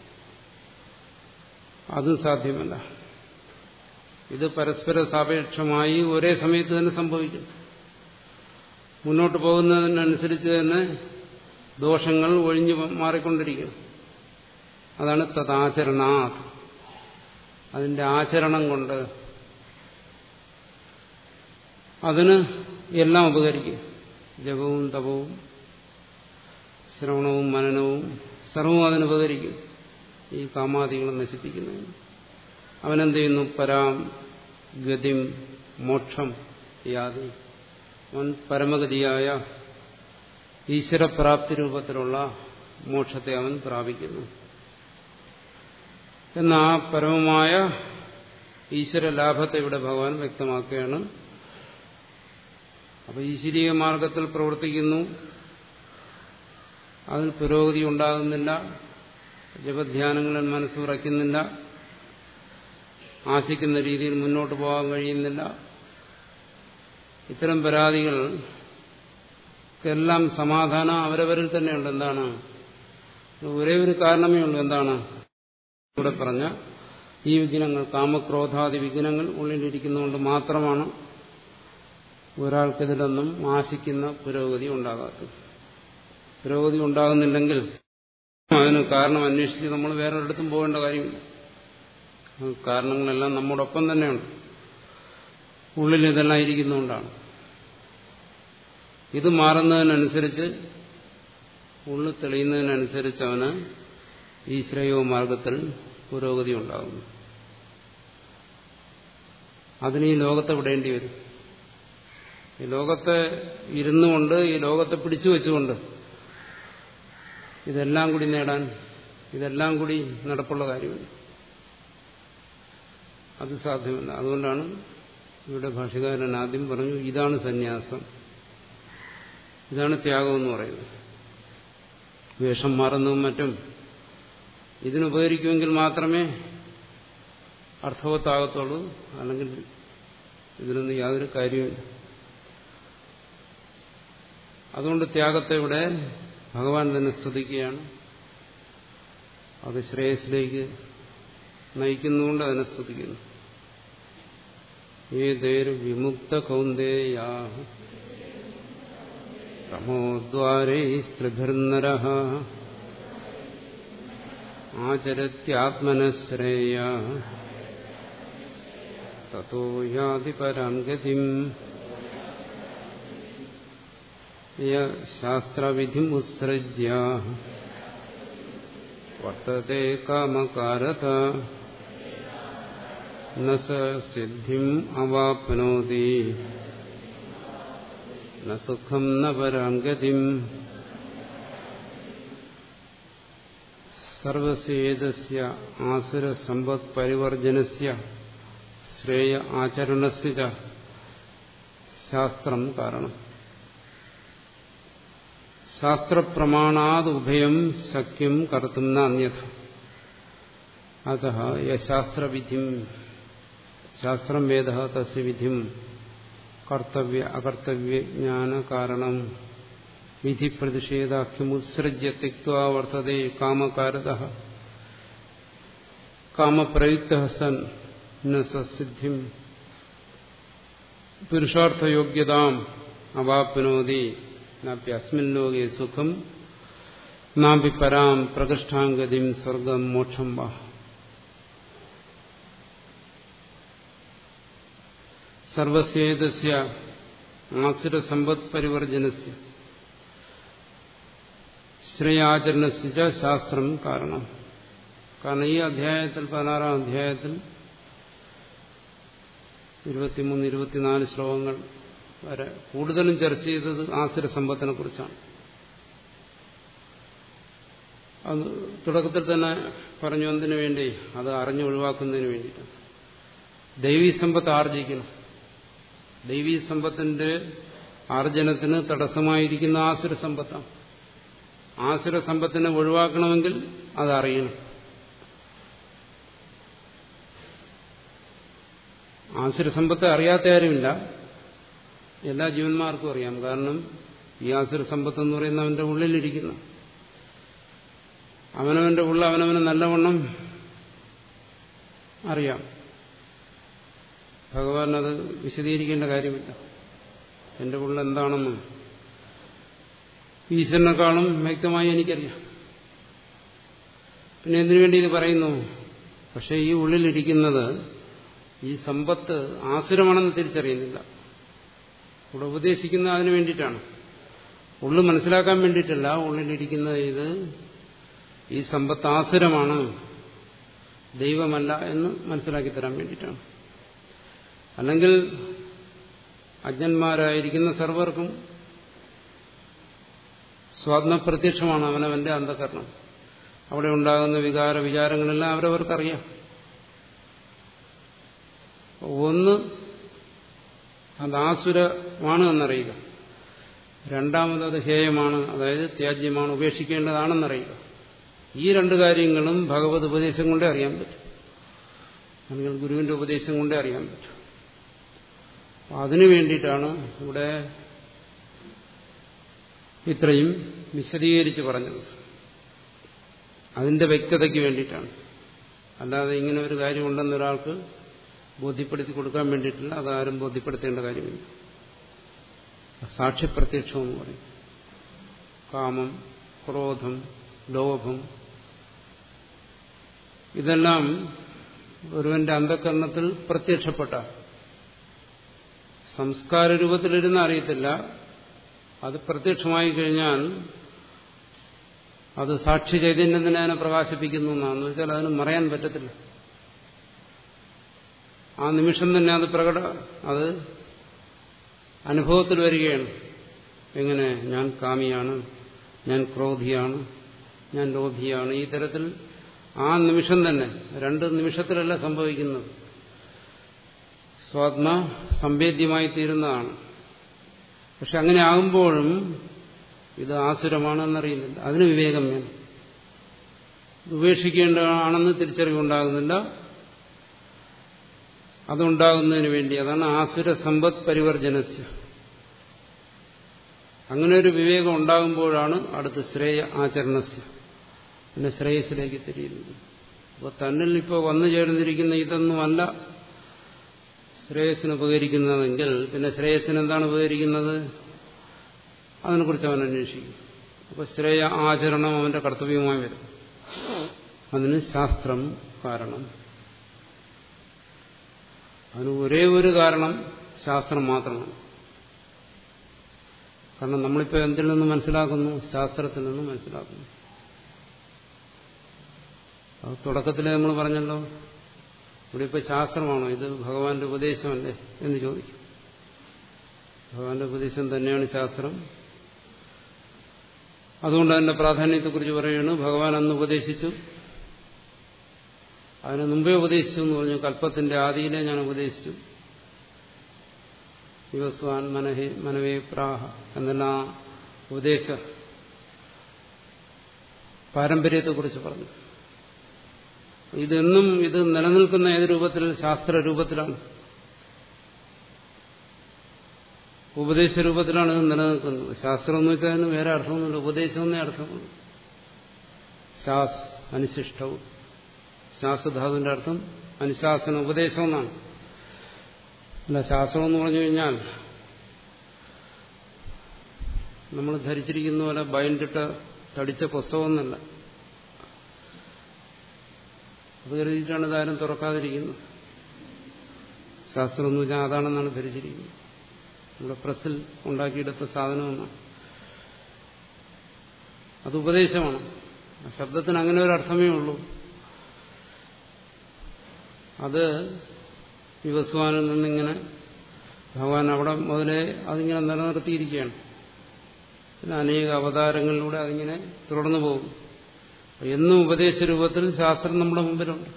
അതും സാധ്യമല്ല ഇത് പരസ്പര സാപേക്ഷമായി ഒരേ സമയത്ത് തന്നെ സംഭവിക്കും മുന്നോട്ട് പോകുന്നതിനനുസരിച്ച് തന്നെ ദോഷങ്ങൾ ഒഴിഞ്ഞു മാറിക്കൊണ്ടിരിക്കും അതാണ് തദാചരണ അതിന്റെ ആചരണം കൊണ്ട് അതിന് എല്ലാം ഉപകരിക്കും ജപവും തപവും ശ്രവണവും മനനവും സർവവും അതിനുപകരിക്കും ഈ കാമാദികളെ നശിപ്പിക്കുന്നതിന് അവനെന്ത് ചെയ്യുന്നു പരാം ഗതിം മോക്ഷം യാതി അവൻ പരമഗതിയായ ഈശ്വരപ്രാപ്തി രൂപത്തിലുള്ള മോക്ഷത്തെ അവൻ പ്രാപിക്കുന്നു എന്ന ആ പരമമായ ഈശ്വര ലാഭത്തെ ഇവിടെ ഭഗവാൻ വ്യക്തമാക്കുകയാണ് അപ്പൊ ഈശ്വരീയ മാർഗത്തിൽ പ്രവർത്തിക്കുന്നു അതിൽ പുരോഗതി ഉണ്ടാകുന്നില്ല ജപധ്യാനങ്ങളിൽ മനസ്സുറയ്ക്കുന്നില്ല ആശിക്കുന്ന രീതിയിൽ മുന്നോട്ട് പോകാൻ കഴിയുന്നില്ല ഇത്തരം പരാതികൾ എല്ലാം സമാധാനം അവരവരിൽ തന്നെയുണ്ട് എന്താണ് ഒരേ ഒരു കാരണമേ ഉള്ളൂ എന്താണ് ഇവിടെ പറഞ്ഞ ഈ വിഘ്നങ്ങൾ കാമക്രോധാദി വിഘ്നങ്ങൾ ഉള്ളിലിരിക്കുന്നതുകൊണ്ട് മാത്രമാണ് ഒരാൾക്കിതിലൊന്നും ആശിക്കുന്ന പുരോഗതി ഉണ്ടാകാത്തത് പുരോഗതി ഉണ്ടാകുന്നില്ലെങ്കിൽ അതിന് കാരണം അന്വേഷിച്ച് നമ്മൾ വേറൊരിടത്തും പോകേണ്ട കാര്യമില്ല കാരണങ്ങളെല്ലാം നമ്മോടൊപ്പം തന്നെയുണ്ട് ഉള്ളിൽ ഇതെല്ലാം ഇരിക്കുന്നതുകൊണ്ടാണ് ഇത് മാറുന്നതിനനുസരിച്ച് ഉള്ളിൽ തെളിയുന്നതിനനുസരിച്ച് അവന് ഈ ശ്രേയോ മാർഗത്തിൽ പുരോഗതി ഉണ്ടാകുന്നു അതിന് ഈ ലോകത്തെ വിടേണ്ടി വരും ഈ ലോകത്തെ ഇരുന്നുകൊണ്ട് ഈ ലോകത്തെ പിടിച്ചു വെച്ചുകൊണ്ട് ഇതെല്ലാം കൂടി നേടാൻ ഇതെല്ലാം കൂടി നടപ്പുള്ള കാര്യമില്ല അത് സാധ്യമല്ല അതുകൊണ്ടാണ് ഇവിടെ ഭാഷകാരൻ ആദ്യം പറഞ്ഞു ഇതാണ് സന്യാസം ഇതാണ് ത്യാഗം എന്ന് പറയുന്നത് വേഷം മാറുന്നതും മറ്റും ഇതിനുപകരിക്കുമെങ്കിൽ മാത്രമേ അർത്ഥവത്താകത്തുള്ളൂ അല്ലെങ്കിൽ ഇതിനൊന്നും യാതൊരു കാര്യമില്ല അതുകൊണ്ട് ത്യാഗത്തെ ഇവിടെ ഭഗവാൻ തന്നെ സ്തുതിക്കുകയാണ് അത് ശ്രേയസിലേക്ക് നയിക്കുന്നുകൊണ്ട് അതിനെ സ്തുതിക്കുന്നു ഏതേരു വിമുക്ത കൗന്ദേയാ തമോദ്വാരൈ സ്ത്രിഭിർനര ആചരത്യാത്മനശ്രേയ തോ യാതി പരാം ഗതിം ശാസ്ത്രവിധിമുത്സൃജ്യ വർത്തത്തെ കാമകാരത ന സിദ്ധിം അവാപ്നോതി ന സുഖം ന പരാം ഗതിം സർവസ്യേതസ്യ ആസുരസമ്പത്പരിവർജനസ്യ ശ്രേയ ആചരണസ്യ ശാസ്ത്രം കാരണം ശാസ്ത്രപ്രമാണാത് ഉഭയം ശക്യം കർത്തും ന അന്യഥ അത യശാസ്ത്രവിധിം ശാസ്ത്രം വേദ തസ്യ വിധിം കർത്തവ്യ അകർത്തവ്യജ്ഞാന കാരണം വിധി പ്രതിഷേധാഖ്യമുത്സൃജ്യ തിക്വാ വർത്തതേ കാമകാരത കാമപ്രയുക്ത സൻ ന സസിദ്ധിം പുരുഷാർത്ഥയോഗ്യതാം അവാപ്നോതി നാപ്പി അസ്മിൻ ലോകെ സുഖം നാപ്പി പരാം പ്രകൃഷ്ടാംഗതിം സ്വർഗം മോക്ഷം വാ സർവസ്യേതസ്യ ആസുരസമ്പത് പരിവർജനസ്യ ശ്രേയാചരണസ്യ ശാസ്ത്രം കാരണം കാരണം ഈ അധ്യായത്തിൽ പതിനാറാം അധ്യായത്തിൽ ഇരുപത്തിമൂന്ന് ഇരുപത്തിനാല് ശ്ലോകങ്ങൾ വരെ കൂടുതലും ചർച്ച ചെയ്തത് ആസുര സമ്പത്തിനെ കുറിച്ചാണ് അത് തുടക്കത്തിൽ തന്നെ പറഞ്ഞു എന്തിനു വേണ്ടി അത് അറിഞ്ഞു ഒഴിവാക്കുന്നതിന് വേണ്ടിയിട്ടാണ് ദൈവീ സമ്പത്ത് ആർജിക്കണം ദൈവീ സമ്പത്തിന്റെ ആർജനത്തിന് തടസ്സമായിരിക്കുന്ന ആസുര സമ്പത്താണ് ആസുര സമ്പത്തിനെ ഒഴിവാക്കണമെങ്കിൽ അതറിയണം ആസുര സമ്പത്ത് അറിയാത്ത ആരുമില്ല എല്ലാ ജീവന്മാർക്കും അറിയാം കാരണം ഈ ആസുര സമ്പത്ത് എന്ന് പറയുന്ന അവന്റെ ഉള്ളിലിരിക്കുന്ന അവനവന്റെ ഉള്ള അവനവന് നല്ലവണ്ണം അറിയാം ഭഗവാൻ അത് വിശദീകരിക്കേണ്ട കാര്യമില്ല എന്റെ ഉള്ള എന്താണെന്ന് ഈശ്വരനെക്കാളും വ്യക്തമായി എനിക്കറിയാം പിന്നെ എന്തിനു വേണ്ടി ഇത് പറയുന്നു പക്ഷെ ഈ ഉള്ളിലിരിക്കുന്നത് ഈ സമ്പത്ത് ആസുരമാണെന്ന് തിരിച്ചറിയുന്നില്ല ഇവിടെ ഉപദേശിക്കുന്ന അതിനു വേണ്ടിയിട്ടാണ് ഉള്ളു മനസ്സിലാക്കാൻ വേണ്ടിയിട്ടല്ല ഉള്ളിലിരിക്കുന്ന ഇത് ഈ സമ്പത്ത് ആസുരമാണ് ദൈവമല്ല എന്ന് മനസ്സിലാക്കി തരാൻ വേണ്ടിയിട്ടാണ് അല്ലെങ്കിൽ അജ്ഞന്മാരായിരിക്കുന്ന സർവർക്കും സ്വാത്മപ്രത്യക്ഷമാണ് അവനവന്റെ അന്ധകരണം അവിടെ ഉണ്ടാകുന്ന വികാര വിചാരങ്ങളെല്ലാം അവരവർക്കറിയാം ഒന്ന് അത് ആസുരമാണ് എന്നറിയുക രണ്ടാമത് അത് ഹേയമാണ് അതായത് ത്യാജ്യമാണ് ഉപേക്ഷിക്കേണ്ടതാണെന്നറിയുക ഈ രണ്ട് കാര്യങ്ങളും ഭഗവത് ഉപദേശം കൊണ്ടേ അറിയാൻ പറ്റും അല്ലെങ്കിൽ ഗുരുവിന്റെ ഉപദേശം കൊണ്ടേ അറിയാൻ പറ്റും അതിനു വേണ്ടിയിട്ടാണ് ഇവിടെ ഇത്രയും വിശദീകരിച്ച് പറഞ്ഞത് അതിന്റെ വ്യക്തതയ്ക്ക് വേണ്ടിയിട്ടാണ് അല്ലാതെ ഇങ്ങനെ ഒരു കാര്യം ഉണ്ടെന്ന് ഒരാൾക്ക് ബോധ്യപ്പെടുത്തി കൊടുക്കാൻ വേണ്ടിയിട്ടില്ല അതാരും ബോധ്യപ്പെടുത്തേണ്ട കാര്യമില്ല സാക്ഷ്യപ്രത്യക്ഷം എന്ന് പറയും കാമം ക്രോധം ലോഭം ഇതെല്ലാം ഒരുവന്റെ അന്ധകരണത്തിൽ പ്രത്യക്ഷപ്പെട്ട സംസ്കാര രൂപത്തിലിരുന്ന് അറിയത്തില്ല അത് പ്രത്യക്ഷമായി കഴിഞ്ഞാൽ അത് സാക്ഷി ചൈതന്യം തന്നെ അതിനെ പ്രകാശിപ്പിക്കുന്നു എന്നാന്ന് വെച്ചാൽ അതിന് മറയാൻ പറ്റത്തില്ല ആ നിമിഷം തന്നെ അത് പ്രകട അത് അനുഭവത്തിൽ വരികയാണ് എങ്ങനെ ഞാൻ കാമിയാണ് ഞാൻ ക്രോധിയാണ് ഞാൻ ലോഭിയാണ് ഈ തരത്തിൽ ആ നിമിഷം തന്നെ രണ്ട് നിമിഷത്തിലല്ല സംഭവിക്കുന്നത് സ്വാത്മ സംവേദ്യമായി തീരുന്നതാണ് പക്ഷെ അങ്ങനെ ആകുമ്പോഴും ഇത് ആസുരമാണെന്നറിയുന്നില്ല അതിന് വിവേകം വേണം ഉപേക്ഷിക്കേണ്ടതാണെന്ന് തിരിച്ചറിവുണ്ടാകുന്നില്ല അതുണ്ടാകുന്നതിന് വേണ്ടി അതാണ് ആസുര സമ്പദ് പരിവർജനസ്യ അങ്ങനെ ഒരു വിവേകം ഉണ്ടാകുമ്പോഴാണ് അടുത്ത് ശ്രേയ ആചരണസ്യ പിന്നെ ശ്രേയസിലേക്ക് തിരിയുന്നത് അപ്പോൾ തന്നിൽ ഇപ്പോൾ വന്നു ചേർന്നിരിക്കുന്ന ഇതൊന്നുമല്ല ശ്രേയസിന് ഉപകരിക്കുന്നതെങ്കിൽ പിന്നെ ശ്രേയസിന് എന്താണ് ഉപകരിക്കുന്നത് അതിനെക്കുറിച്ച് അവൻ അന്വേഷിക്കും അപ്പോൾ ശ്രേയ ആചരണം അവന്റെ കർത്തവ്യമായി വരും അതിന് ശാസ്ത്രം കാരണം അതിന് ഒരേ ഒരു കാരണം ശാസ്ത്രം മാത്രമാണ് കാരണം നമ്മളിപ്പോൾ എന്തിൽ നിന്ന് മനസ്സിലാക്കുന്നു ശാസ്ത്രത്തിൽ നിന്ന് മനസ്സിലാക്കുന്നു അത് തുടക്കത്തിൽ നമ്മൾ പറഞ്ഞല്ലോ ഇവിടെ ഇപ്പോൾ ശാസ്ത്രമാണോ ഇത് ഭഗവാന്റെ ഉപദേശമല്ലേ എന്ന് ചോദിക്കും ഭഗവാന്റെ ഉപദേശം തന്നെയാണ് ശാസ്ത്രം അതുകൊണ്ട് അതിന്റെ പ്രാധാന്യത്തെക്കുറിച്ച് പറയുകയാണ് ഭഗവാൻ അന്ന് ഉപദേശിച്ചു അതിന് മുമ്പേ ഉപദേശിച്ചു എന്ന് പറഞ്ഞു കൽപ്പത്തിന്റെ ആദിയിലെ ഞാൻ ഉപദേശിച്ചു യുവസ്വാൻ മനഹേ മനവേ പ്രാഹ എന്നെല്ലാം ഉപദേശ പാരമ്പര്യത്തെക്കുറിച്ച് പറഞ്ഞു ഇതെന്നും ഇത് നിലനിൽക്കുന്ന ഏത് രൂപത്തിൽ ശാസ്ത്ര രൂപത്തിലാണ് ഉപദേശ രൂപത്തിലാണ് ഇത് നിലനിൽക്കുന്നത് ശാസ്ത്രം എന്ന് വെച്ചാൽ അതിന് വേറെ അർത്ഥമൊന്നുമില്ല ഉപദേശം എന്നേ അർത്ഥമുള്ളൂ ശാസ് അനുശിഷ്ടവും ശാസ്ത്രധാതുവിന്റെ അർത്ഥം അനുശാസന ഉപദേശം എന്നാണ് അല്ല ശാസ്ത്രം എന്ന് പറഞ്ഞു കഴിഞ്ഞാൽ നമ്മൾ ധരിച്ചിരിക്കുന്ന പോലെ ബൈൻഡിട്ട തടിച്ച പുസ്തകമൊന്നല്ല അത് കരുതിയിട്ടാണ് ഇതാരും തുറക്കാതിരിക്കുന്നത് ശാസ്ത്രം എന്ന് വെച്ചാൽ അതാണെന്നാണ് ധരിച്ചിരിക്കുന്നത് നമ്മുടെ പ്രസ്സിൽ ഉണ്ടാക്കിയെടുത്ത സാധനമെന്നാണ് അത് ഉപദേശമാണ് ആ ശബ്ദത്തിന് അങ്ങനെ ഒരു അർത്ഥമേ ഉള്ളൂ അത് വിവസ്വാനിൽ നിന്നിങ്ങനെ ഭഗവാൻ അവിടെ മുതലേ അതിങ്ങനെ നിലനിർത്തിയിരിക്കുകയാണ് പിന്നെ അനേക അവതാരങ്ങളിലൂടെ അതിങ്ങനെ തുടർന്നു പോകും എന്നും ഉപദേശ രൂപത്തിൽ ശാസ്ത്രം നമ്മുടെ മുമ്പിലുണ്ട്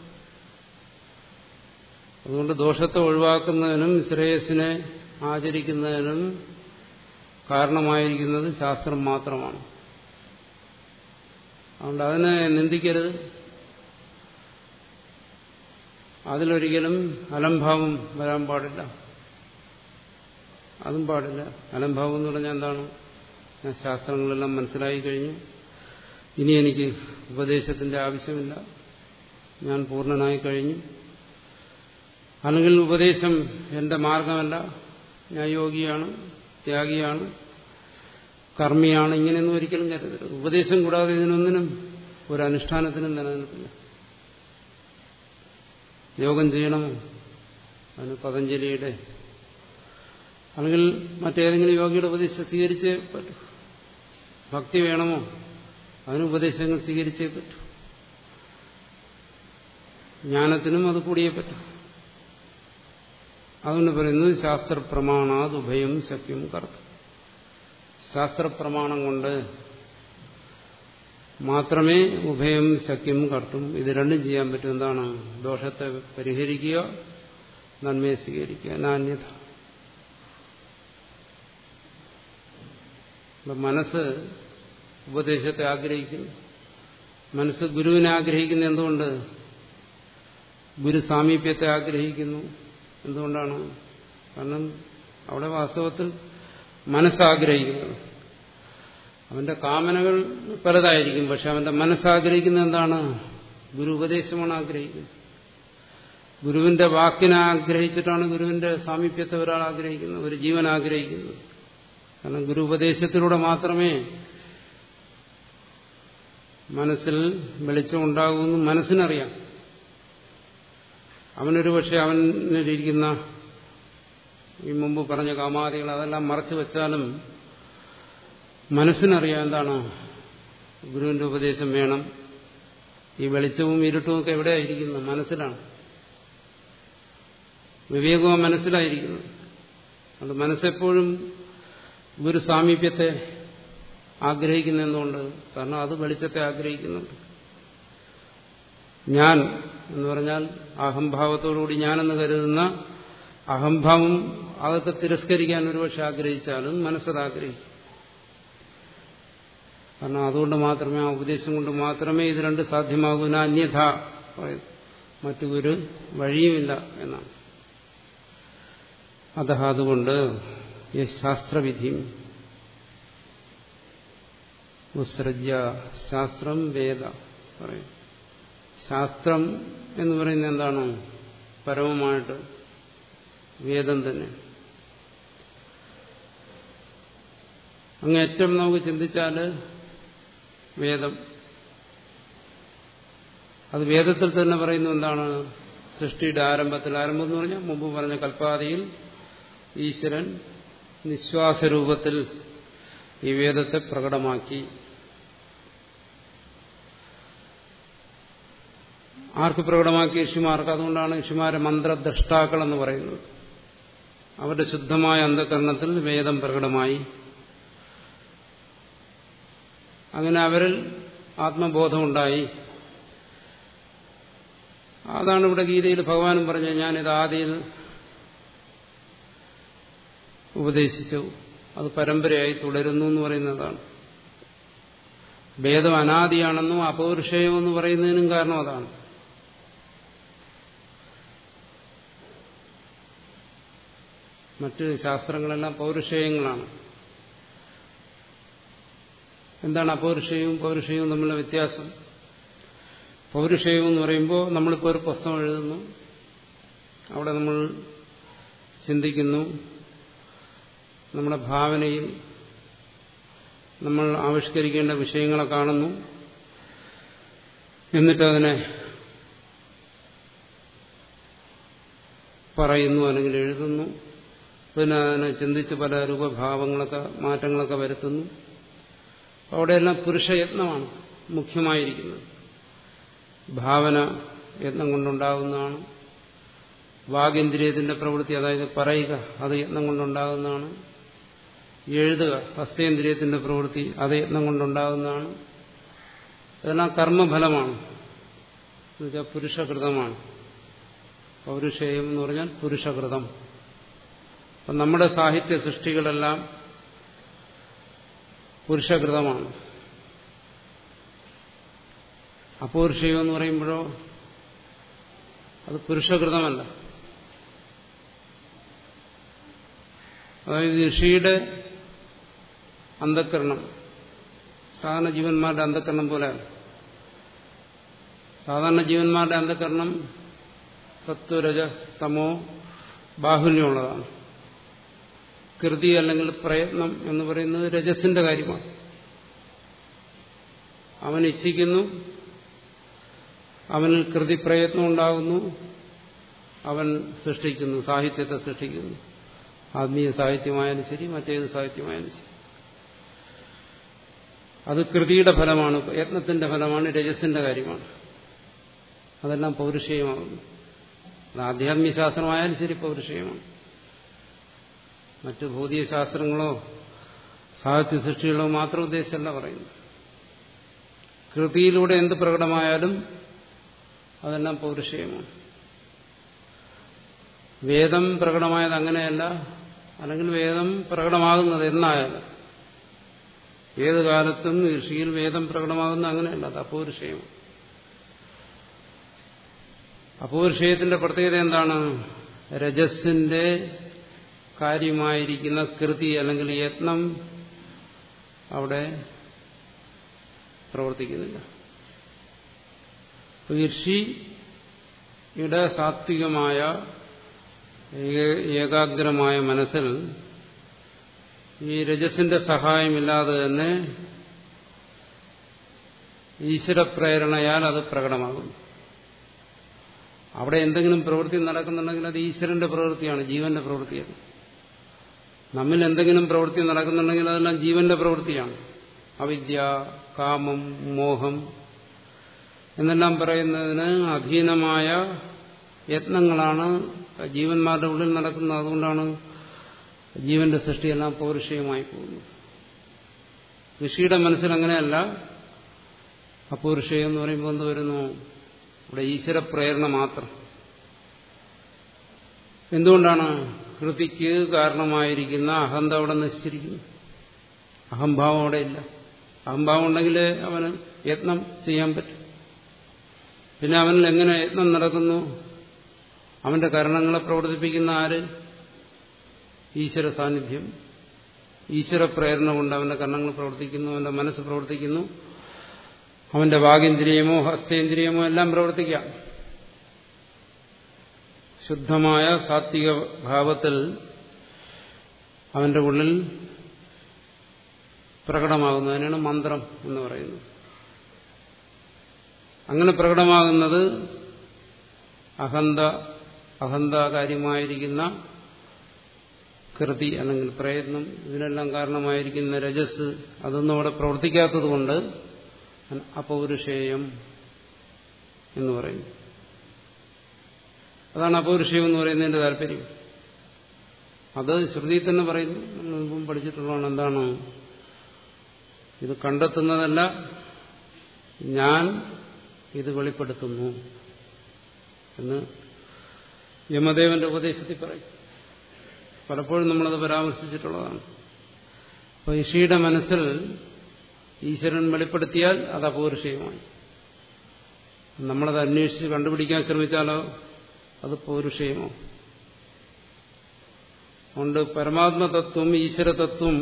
അതുകൊണ്ട് ദോഷത്തെ ഒഴിവാക്കുന്നതിനും ശ്രേയസിനെ ആചരിക്കുന്നതിനും കാരണമായിരിക്കുന്നത് ശാസ്ത്രം മാത്രമാണ് അതുകൊണ്ട് അതിനെ നിന്ദിക്കരുത് അതിലൊരിക്കലും അലംഭാവം വരാൻ പാടില്ല അതും പാടില്ല അലംഭാവം എന്ന് പറഞ്ഞാൽ എന്താണ് ഞാൻ ശാസ്ത്രങ്ങളെല്ലാം മനസ്സിലായി കഴിഞ്ഞു ഇനി എനിക്ക് ഉപദേശത്തിന്റെ ആവശ്യമില്ല ഞാൻ പൂർണ്ണനായി കഴിഞ്ഞു അല്ലെങ്കിൽ ഉപദേശം എന്റെ മാർഗമല്ല ഞാൻ യോഗിയാണ് ത്യാഗിയാണ് കർമ്മിയാണ് ഇങ്ങനെയൊന്നും ഒരിക്കലും കരുതരുത് ഉപദേശം കൂടാതെ ഇതിനൊന്നിനും ഒരു അനുഷ്ഠാനത്തിനും നിലനിൽക്കില്ല യോഗം ചെയ്യണമോ അതിന് പതഞ്ജലിയുടെ അല്ലെങ്കിൽ മറ്റേതെങ്കിലും യോഗിയുടെ ഉപദേശം സ്വീകരിച്ചേ പറ്റൂ ഭക്തി വേണമോ അതിന് ഉപദേശങ്ങൾ സ്വീകരിച്ചേ പറ്റൂ ജ്ഞാനത്തിനും അത് കൂടിയേ പറ്റൂ അതുകൊണ്ട് പറയുന്നത് ശാസ്ത്രപ്രമാണാത് ഉഭയം ശക്യം കർത്തും ശാസ്ത്രപ്രമാണം കൊണ്ട് മാത്രമേ ഉഭയം ശക്യം കർത്തും ഇത് രണ്ടും ചെയ്യാൻ പറ്റും എന്താണ് ദോഷത്തെ പരിഹരിക്കുക നന്മയെ സ്വീകരിക്കുക നാന്യത മനസ്സ് ഉപദേശത്തെ ആഗ്രഹിക്കുന്നു മനസ്സ് ഗുരുവിനെ ആഗ്രഹിക്കുന്ന എന്തുകൊണ്ട് ഗുരു സാമീപ്യത്തെ ആഗ്രഹിക്കുന്നു എന്തുകൊണ്ടാണ് കാരണം അവിടെ വാസ്തവത്തിൽ മനസ്സാഗ്രഹിക്കുന്നത് അവന്റെ കാമനകൾ പലതായിരിക്കും പക്ഷെ അവന്റെ മനസ്സാഗ്രഹിക്കുന്നത് എന്താണ് ഗുരു ഉപദേശമാണ് ആഗ്രഹിക്കുന്നത് ഗുരുവിന്റെ വാക്കിനെ ആഗ്രഹിച്ചിട്ടാണ് ഗുരുവിന്റെ സാമീപ്യത്തെ ഒരാൾ ആഗ്രഹിക്കുന്നത് ഒരു ജീവൻ ആഗ്രഹിക്കുന്നത് കാരണം ഗുരു ഉപദേശത്തിലൂടെ മാത്രമേ മനസ്സിൽ വെളിച്ചമുണ്ടാകുമെന്ന് മനസ്സിനറിയാം അവനൊരു പക്ഷെ അവനിലിരിക്കുന്ന ഈ മുമ്പ് പറഞ്ഞ കാമാദികൾ അതെല്ലാം മറച്ചു വെച്ചാലും മനസ്സിനറിയാം എന്താണ് ഗുരുവിന്റെ ഉപദേശം വേണം ഈ വെളിച്ചവും ഇരുട്ടും ഒക്കെ എവിടെയായിരിക്കുന്നു മനസ്സിലാണ് വിവേകവും മനസ്സിലായിരിക്കുന്നു അതുകൊണ്ട് മനസ്സെപ്പോഴും ഗുരു സാമീപ്യത്തെ ആഗ്രഹിക്കുന്നെന്നുകൊണ്ട് കാരണം അത് വെളിച്ചത്തെ ആഗ്രഹിക്കുന്നുണ്ട് ഞാൻ എന്ന് പറഞ്ഞാൽ അഹംഭാവത്തോടുകൂടി ഞാനെന്ന് കരുതുന്ന അഹംഭാവം അതൊക്കെ തിരസ്കരിക്കാൻ ഒരുപക്ഷെ ആഗ്രഹിച്ചാലും മനസ്സത് ആഗ്രഹിക്കും കാരണം അതുകൊണ്ട് മാത്രമേ ആ ഉപദേശം കൊണ്ട് മാത്രമേ ഇത് രണ്ട് സാധ്യമാകൂ അന്യഥ പറയുന്നു മറ്റു ഒരു വഴിയുമില്ല എന്നാണ് അത അതുകൊണ്ട് ഈ ശാസ്ത്രവിധിയും ഉത്സൃജ്യ ശാസ്ത്രം വേദ പറയും ശാസ്ത്രം എന്ന് പറയുന്നത് എന്താണ് പരമമായിട്ട് വേദം തന്നെ അങ്ങേറ്റം നമുക്ക് ചിന്തിച്ചാൽ വേദം അത് വേദത്തിൽ തന്നെ പറയുന്നു എന്താണ് സൃഷ്ടിയുടെ ആരംഭത്തിൽ ആരംഭം എന്ന് പറഞ്ഞാൽ മുമ്പ് പറഞ്ഞ കൽപ്പാതിയിൽ ഈശ്വരൻ നിശ്വാസരൂപത്തിൽ ഈ വേദത്തെ പ്രകടമാക്കി ആർക്ക് പ്രകടമാക്കി ഋഷിമാർക്ക് അതുകൊണ്ടാണ് ഋഷിമാരെ മന്ത്രദ്രഷ്ടാക്കൾ എന്ന് പറയുന്നത് അവരുടെ ശുദ്ധമായ അന്ധകരണത്തിൽ വേദം പ്രകടമായി അങ്ങനെ അവരിൽ ആത്മബോധമുണ്ടായി അതാണ് ഇവിടെ ഗീതയിൽ ഭഗവാനും പറഞ്ഞത് ഞാനിത് ആദ്യയിൽ ഉപദേശിച്ചു അത് പരമ്പരയായി തുടരുന്നു എന്ന് പറയുന്നതാണ് വേദം അനാദിയാണെന്നും അപൗരുഷയം എന്ന് പറയുന്നതിനും കാരണം അതാണ് മറ്റ് ശാസ്ത്രങ്ങളെല്ലാം പൗരുഷയങ്ങളാണ് എന്താണ് അപൗരുഷയവും പൗരുഷയവും തമ്മിലുള്ള വ്യത്യാസം പൗരുഷയം എന്ന് പറയുമ്പോൾ നമ്മളിപ്പോൾ ഒരു പുസ്തകം എഴുതുന്നു അവിടെ നമ്മൾ ചിന്തിക്കുന്നു നമ്മുടെ ഭാവനയിൽ നമ്മൾ ആവിഷ്കരിക്കേണ്ട വിഷയങ്ങളെ കാണുന്നു എന്നിട്ടതിനെ പറയുന്നു അല്ലെങ്കിൽ എഴുതുന്നു പിന്നെ അതിനെ ചിന്തിച്ച് പല രൂപഭാവങ്ങളൊക്കെ മാറ്റങ്ങളൊക്കെ വരുത്തുന്നു അവിടെയെല്ലാം പുരുഷയത്നമാണ് മുഖ്യമായിരിക്കുന്നത് ഭാവന യത്നം കൊണ്ടുണ്ടാകുന്നതാണ് വാഗേന്ദ്രിയത്തിന്റെ പ്രവൃത്തി അതായത് പറയുക അത് യത്നം കൊണ്ടുണ്ടാകുന്നതാണ് എഴുതുക ഹസ്തേന്ദ്രിയത്തിന്റെ പ്രവൃത്തി അത് യത്നം കൊണ്ടുണ്ടാകുന്നതാണ് ഇതെല്ലാം കർമ്മഫലമാണ് എന്നുവെച്ചാൽ പുരുഷകൃതമാണ് പൗരുഷേയം എന്ന് പറഞ്ഞാൽ പുരുഷകൃതം അപ്പം നമ്മുടെ സാഹിത്യ സൃഷ്ടികളെല്ലാം പുരുഷകൃതമാണ് അപൗരുഷയം എന്ന് പറയുമ്പോഴോ അത് പുരുഷകൃതമല്ല അതായത് ഋഷിയുടെ അന്ധക്കരണം സാധാരണ ജീവന്മാരുടെ അന്ധക്കരണം പോലെയാണ് സാധാരണ ജീവന്മാരുടെ അന്ധക്കരണം സത്വരജ തമോ ബാഹുല്യമുള്ളതാണ് കൃതി അല്ലെങ്കിൽ പ്രയത്നം എന്ന് പറയുന്നത് രജസിന്റെ കാര്യമാണ് അവൻ ഇച്ഛിക്കുന്നു അവനിൽ കൃതി പ്രയത്നം ഉണ്ടാകുന്നു അവൻ സൃഷ്ടിക്കുന്നു സാഹിത്യത്തെ സൃഷ്ടിക്കുന്നു ആത്മീയ സാഹിത്യമായാലും ശരി മറ്റേത് സാഹിത്യമായാലും ശരി അത് കൃതിയുടെ ഫലമാണ് യത്നത്തിന്റെ ഫലമാണ് രജസിന്റെ കാര്യമാണ് അതെല്ലാം പൗരുഷയമാകുന്നു അത് ആധ്യാത്മിക ശാസ്ത്രമായാലും ശരി പൗരുഷയമാണ് മറ്റ് ഭൗതിക ശാസ്ത്രങ്ങളോ സാഹിത്യ സൃഷ്ടികളോ മാത്രം ഉദ്ദേശമല്ല പറയുന്നു കൃതിയിലൂടെ എന്ത് പ്രകടമായാലും അതെല്ലാം പൗരുഷയമാണ് വേദം പ്രകടമായത് അങ്ങനെയല്ല അല്ലെങ്കിൽ വേദം പ്രകടമാകുന്നത് എന്നായാലും ഏത് കാലത്തും ഋഷിയിൽ വേദം പ്രകടമാകുന്ന അങ്ങനെയല്ല അത് അപൗരുഷയമാണ് അപൗരുഷേയത്തിന്റെ പ്രത്യേകത എന്താണ് രജസ്സിന്റെ കാര്യമായിരിക്കുന്ന കൃതി അല്ലെങ്കിൽ യത്നം അവിടെ പ്രവർത്തിക്കുന്നില്ല ഋഷിയുടെ സാത്വികമായ ഏകാഗ്രമായ മനസ്സിൽ ഈ രജസിന്റെ സഹായമില്ലാതെ തന്നെ ഈശ്വരപ്രേരണയാൽ അത് പ്രകടമാകുന്നു അവിടെ എന്തെങ്കിലും പ്രവൃത്തി നടക്കുന്നുണ്ടെങ്കിൽ അത് ഈശ്വരന്റെ പ്രവൃത്തിയാണ് ജീവന്റെ പ്രവൃത്തിയാണ് നമ്മിൽ എന്തെങ്കിലും പ്രവൃത്തി നടക്കുന്നുണ്ടെങ്കിൽ അതെല്ലാം ജീവന്റെ പ്രവൃത്തിയാണ് അവിദ്യ കാമം മോഹം എന്നെല്ലാം പറയുന്നതിന് അധീനമായ യത്നങ്ങളാണ് ജീവന്മാരുടെ ഉള്ളിൽ നടക്കുന്നത് അതുകൊണ്ടാണ് ജീവന്റെ സൃഷ്ടിയെല്ലാം പൗരുഷയമായി പോകുന്നത് ഋഷിയുടെ മനസ്സിൽ അങ്ങനെയല്ല അപൗരുഷയം എന്ന് പറയുമ്പോൾ എന്ത് വരുന്നു ഇവിടെ ഈശ്വര പ്രേരണ മാത്രം എന്തുകൊണ്ടാണ് കൃതിക്ക് കാരണമായിരിക്കുന്ന അഹന്ത അവിടെ നശിച്ചിരിക്കുന്നു അഹംഭാവം അവിടെ ഇല്ല അഹംഭാവം ഉണ്ടെങ്കിൽ അവന് യത്നം ചെയ്യാൻ പറ്റും പിന്നെ അവനിൽ എങ്ങനെ യത്നം നടക്കുന്നു അവന്റെ കരണങ്ങളെ പ്രവർത്തിപ്പിക്കുന്ന ആര് ഈശ്വര സാന്നിധ്യം ഈശ്വര പ്രേരണ കൊണ്ട് അവന്റെ കർണങ്ങൾ പ്രവർത്തിക്കുന്നു അവന്റെ മനസ്സ് പ്രവർത്തിക്കുന്നു അവന്റെ വാഗേന്ദ്രിയമോ ഹസ്തേന്ദ്രിയമോ എല്ലാം പ്രവർത്തിക്കാം ശുദ്ധമായ സാത്വിക ഭാവത്തിൽ അവന്റെ ഉള്ളിൽ പ്രകടമാകുന്നതിനാണ് മന്ത്രം എന്ന് പറയുന്നത് അങ്ങനെ പ്രകടമാകുന്നത് അഹന്ത അഹന്താകാര്യമായിരിക്കുന്ന കൃതി അല്ലെങ്കിൽ പ്രയത്നം ഇതിനെല്ലാം കാരണമായിരിക്കുന്ന രജസ് അതൊന്നും അവിടെ പ്രവർത്തിക്കാത്തതുകൊണ്ട് അപൗരുഷേയം എന്ന് പറയുന്നു അതാണ് അപൗരുഷയം എന്ന് പറയുന്നതിന്റെ താല്പര്യം അത് ശ്രുതി തന്നെ പറയുന്നു നമ്മൾ മുമ്പും പഠിച്ചിട്ടുള്ളതാണ് എന്താണ് ഇത് കണ്ടെത്തുന്നതല്ല ഞാൻ ഇത് വെളിപ്പെടുത്തുന്നു എന്ന് യമദേവന്റെ ഉപദേശത്തിൽ പറയും പലപ്പോഴും നമ്മളത് പരാമർശിച്ചിട്ടുള്ളതാണ് അപ്പോൾ ഋഷിയുടെ മനസ്സിൽ ഈശ്വരൻ വെളിപ്പെടുത്തിയാൽ അത് അപൗരുഷയമായി നമ്മളത് അന്വേഷിച്ച് കണ്ടുപിടിക്കാൻ ശ്രമിച്ചാലോ അത് പൗരുഷയമോ അതുകൊണ്ട് പരമാത്മതത്വം ഈശ്വരതത്വം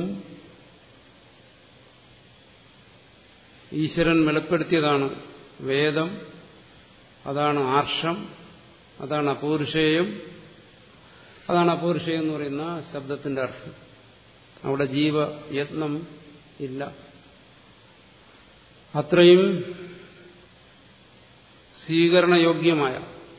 ഈശ്വരൻ വെളിപ്പെടുത്തിയതാണ് വേദം അതാണ് ആർഷം അതാണ് അപൗരുഷേയം അതാണ് അപൗരുഷേയം എന്ന് പറയുന്ന ശബ്ദത്തിന്റെ അർത്ഥം അവിടെ ജീവയത്നം ഇല്ല അത്രയും സ്വീകരണയോഗ്യമായ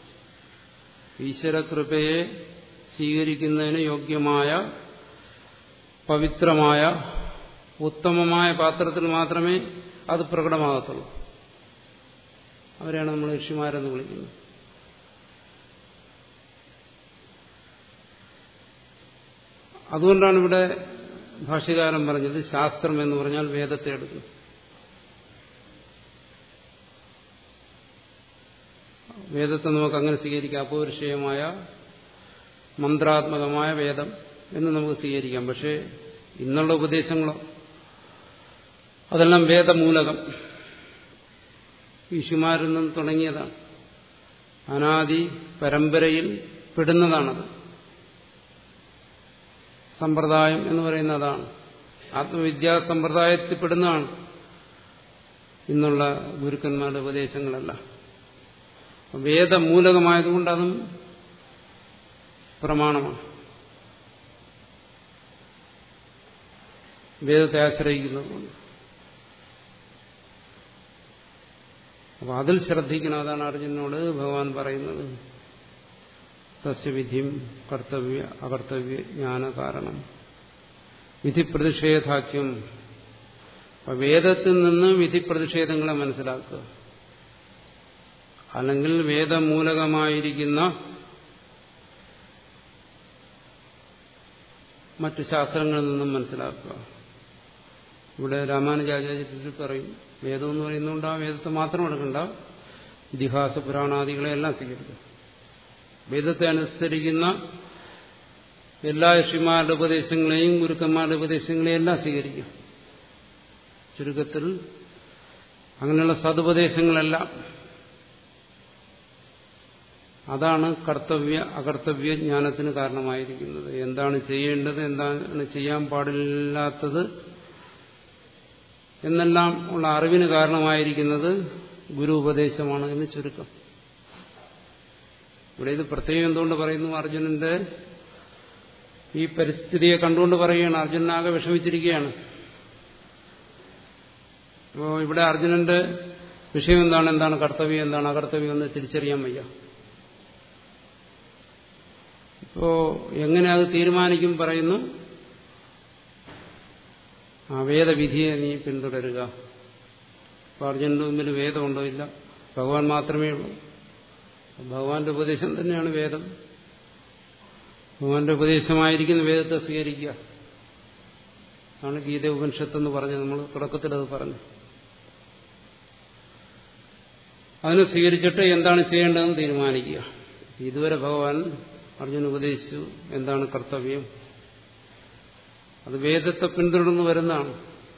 ഈശ്വരകൃപയെ സ്വീകരിക്കുന്നതിന് യോഗ്യമായ പവിത്രമായ ഉത്തമമായ പാത്രത്തിൽ മാത്രമേ അത് പ്രകടമാകത്തുള്ളൂ അവരെയാണ് നമ്മൾ ഋഷിമാരെന്ന് വിളിക്കുന്നത് അതുകൊണ്ടാണ് ഇവിടെ ഭാഷ്യകാരൻ പറഞ്ഞത് ശാസ്ത്രം എന്ന് പറഞ്ഞാൽ വേദത്തെ എടുക്കും വേദത്തെ നമുക്ക് അങ്ങനെ സ്വീകരിക്കാം അപൗരുഷയമായ മന്ത്രാത്മകമായ വേദം എന്ന് നമുക്ക് സ്വീകരിക്കാം പക്ഷേ ഇന്നുള്ള ഉപദേശങ്ങളോ അതെല്ലാം വേദമൂലകം ഋഷിമാരിൽ നിന്ന് തുടങ്ങിയതാണ് അനാദി പരമ്പരയിൽ പെടുന്നതാണത് സമ്പ്രദായം എന്ന് പറയുന്നതാണ് ആത്മവിദ്യാ സമ്പ്രദായത്തിൽ പെടുന്നതാണ് ഇന്നുള്ള ഗുരുക്കന്മാരുടെ ഉപദേശങ്ങളെല്ലാം വേദമൂലകമായതുകൊണ്ട് അതും പ്രമാണമാണ് വേദത്തെ ആശ്രയിക്കുന്നതുകൊണ്ട് അപ്പൊ അതിൽ ശ്രദ്ധിക്കണം അതാണ് അർജുനോട് ഭഗവാൻ പറയുന്നത് തസ്യവിധിയും കർത്തവ്യ അകർത്തവ്യ ജ്ഞാന കാരണം വിധി പ്രതിഷേധാക്യം വേദത്തിൽ നിന്ന് വിധി പ്രതിഷേധങ്ങളെ മനസ്സിലാക്കുക അല്ലെങ്കിൽ വേദമൂലകമായിരിക്കുന്ന മറ്റ് ശാസ്ത്രങ്ങളിൽ നിന്നും മനസ്സിലാക്കുക ഇവിടെ രാമാനുജാചാര്യത്തിൽ പറയും വേദം എന്ന് പറയുന്നതുകൊണ്ട് ആ വേദത്തെ മാത്രം എടുക്കണ്ട ഇതിഹാസ പുരാണാദികളെല്ലാം സ്വീകരിക്കുക വേദത്തെ അനുസരിക്കുന്ന എല്ലാ ഋഷിമാരുടെ ഉപദേശങ്ങളെയും ഗുരുക്കന്മാരുടെ ഉപദേശങ്ങളെയും എല്ലാം സ്വീകരിക്കും ചുരുക്കത്തിൽ അങ്ങനെയുള്ള സതുപദേശങ്ങളെല്ലാം അതാണ് കർത്തവ്യ അകർത്തവ്യ ജ്ഞാനത്തിന് കാരണമായിരിക്കുന്നത് എന്താണ് ചെയ്യേണ്ടത് എന്താണ് ചെയ്യാൻ പാടില്ലാത്തത് എന്നെല്ലാം ഉള്ള അറിവിന് കാരണമായിരിക്കുന്നത് ഗുരു ഉപദേശമാണ് എന്ന് ചുരുക്കം ഇവിടെ ഇത് പ്രത്യേകം എന്തുകൊണ്ട് പറയുന്നു അർജുനന്റെ ഈ പരിസ്ഥിതിയെ കണ്ടുകൊണ്ട് പറയുകയാണ് അർജുനനാകെ വിഷമിച്ചിരിക്കുകയാണ് അപ്പോൾ ഇവിടെ അർജുനന്റെ വിഷയം എന്താണ് എന്താണ് കർത്തവ്യം എന്താണ് അകർത്തവ്യം എന്ന് തിരിച്ചറിയാൻ വയ്യ ഇപ്പോ എങ്ങനെ അത് തീരുമാനിക്കും പറയുന്നു ആ വേദവിധിയെ നീ പിന്തുടരുക അപ്പൊ അർജുനന്റെ മുമ്പിൽ വേദമുണ്ടോ ഇല്ല ഭഗവാൻ മാത്രമേ ഉള്ളൂ ഭഗവാന്റെ ഉപദേശം തന്നെയാണ് വേദം ഭഗവാന്റെ ഉപദേശമായിരിക്കുന്ന വേദത്തെ സ്വീകരിക്കുക ആണ് ഗീത ഉപനിഷത്ത് എന്ന് പറഞ്ഞ് നമ്മൾ തുടക്കത്തിൽ അത് പറഞ്ഞു അതിനെ സ്വീകരിച്ചിട്ട് എന്താണ് ചെയ്യേണ്ടതെന്ന് തീരുമാനിക്കുക ഇതുവരെ ഭഗവാൻ അർജുന ഉപദേശിച്ചു എന്താണ് കർത്തവ്യം അത് വേദത്തെ പിന്തുടർന്ന് വരുന്നതാണ്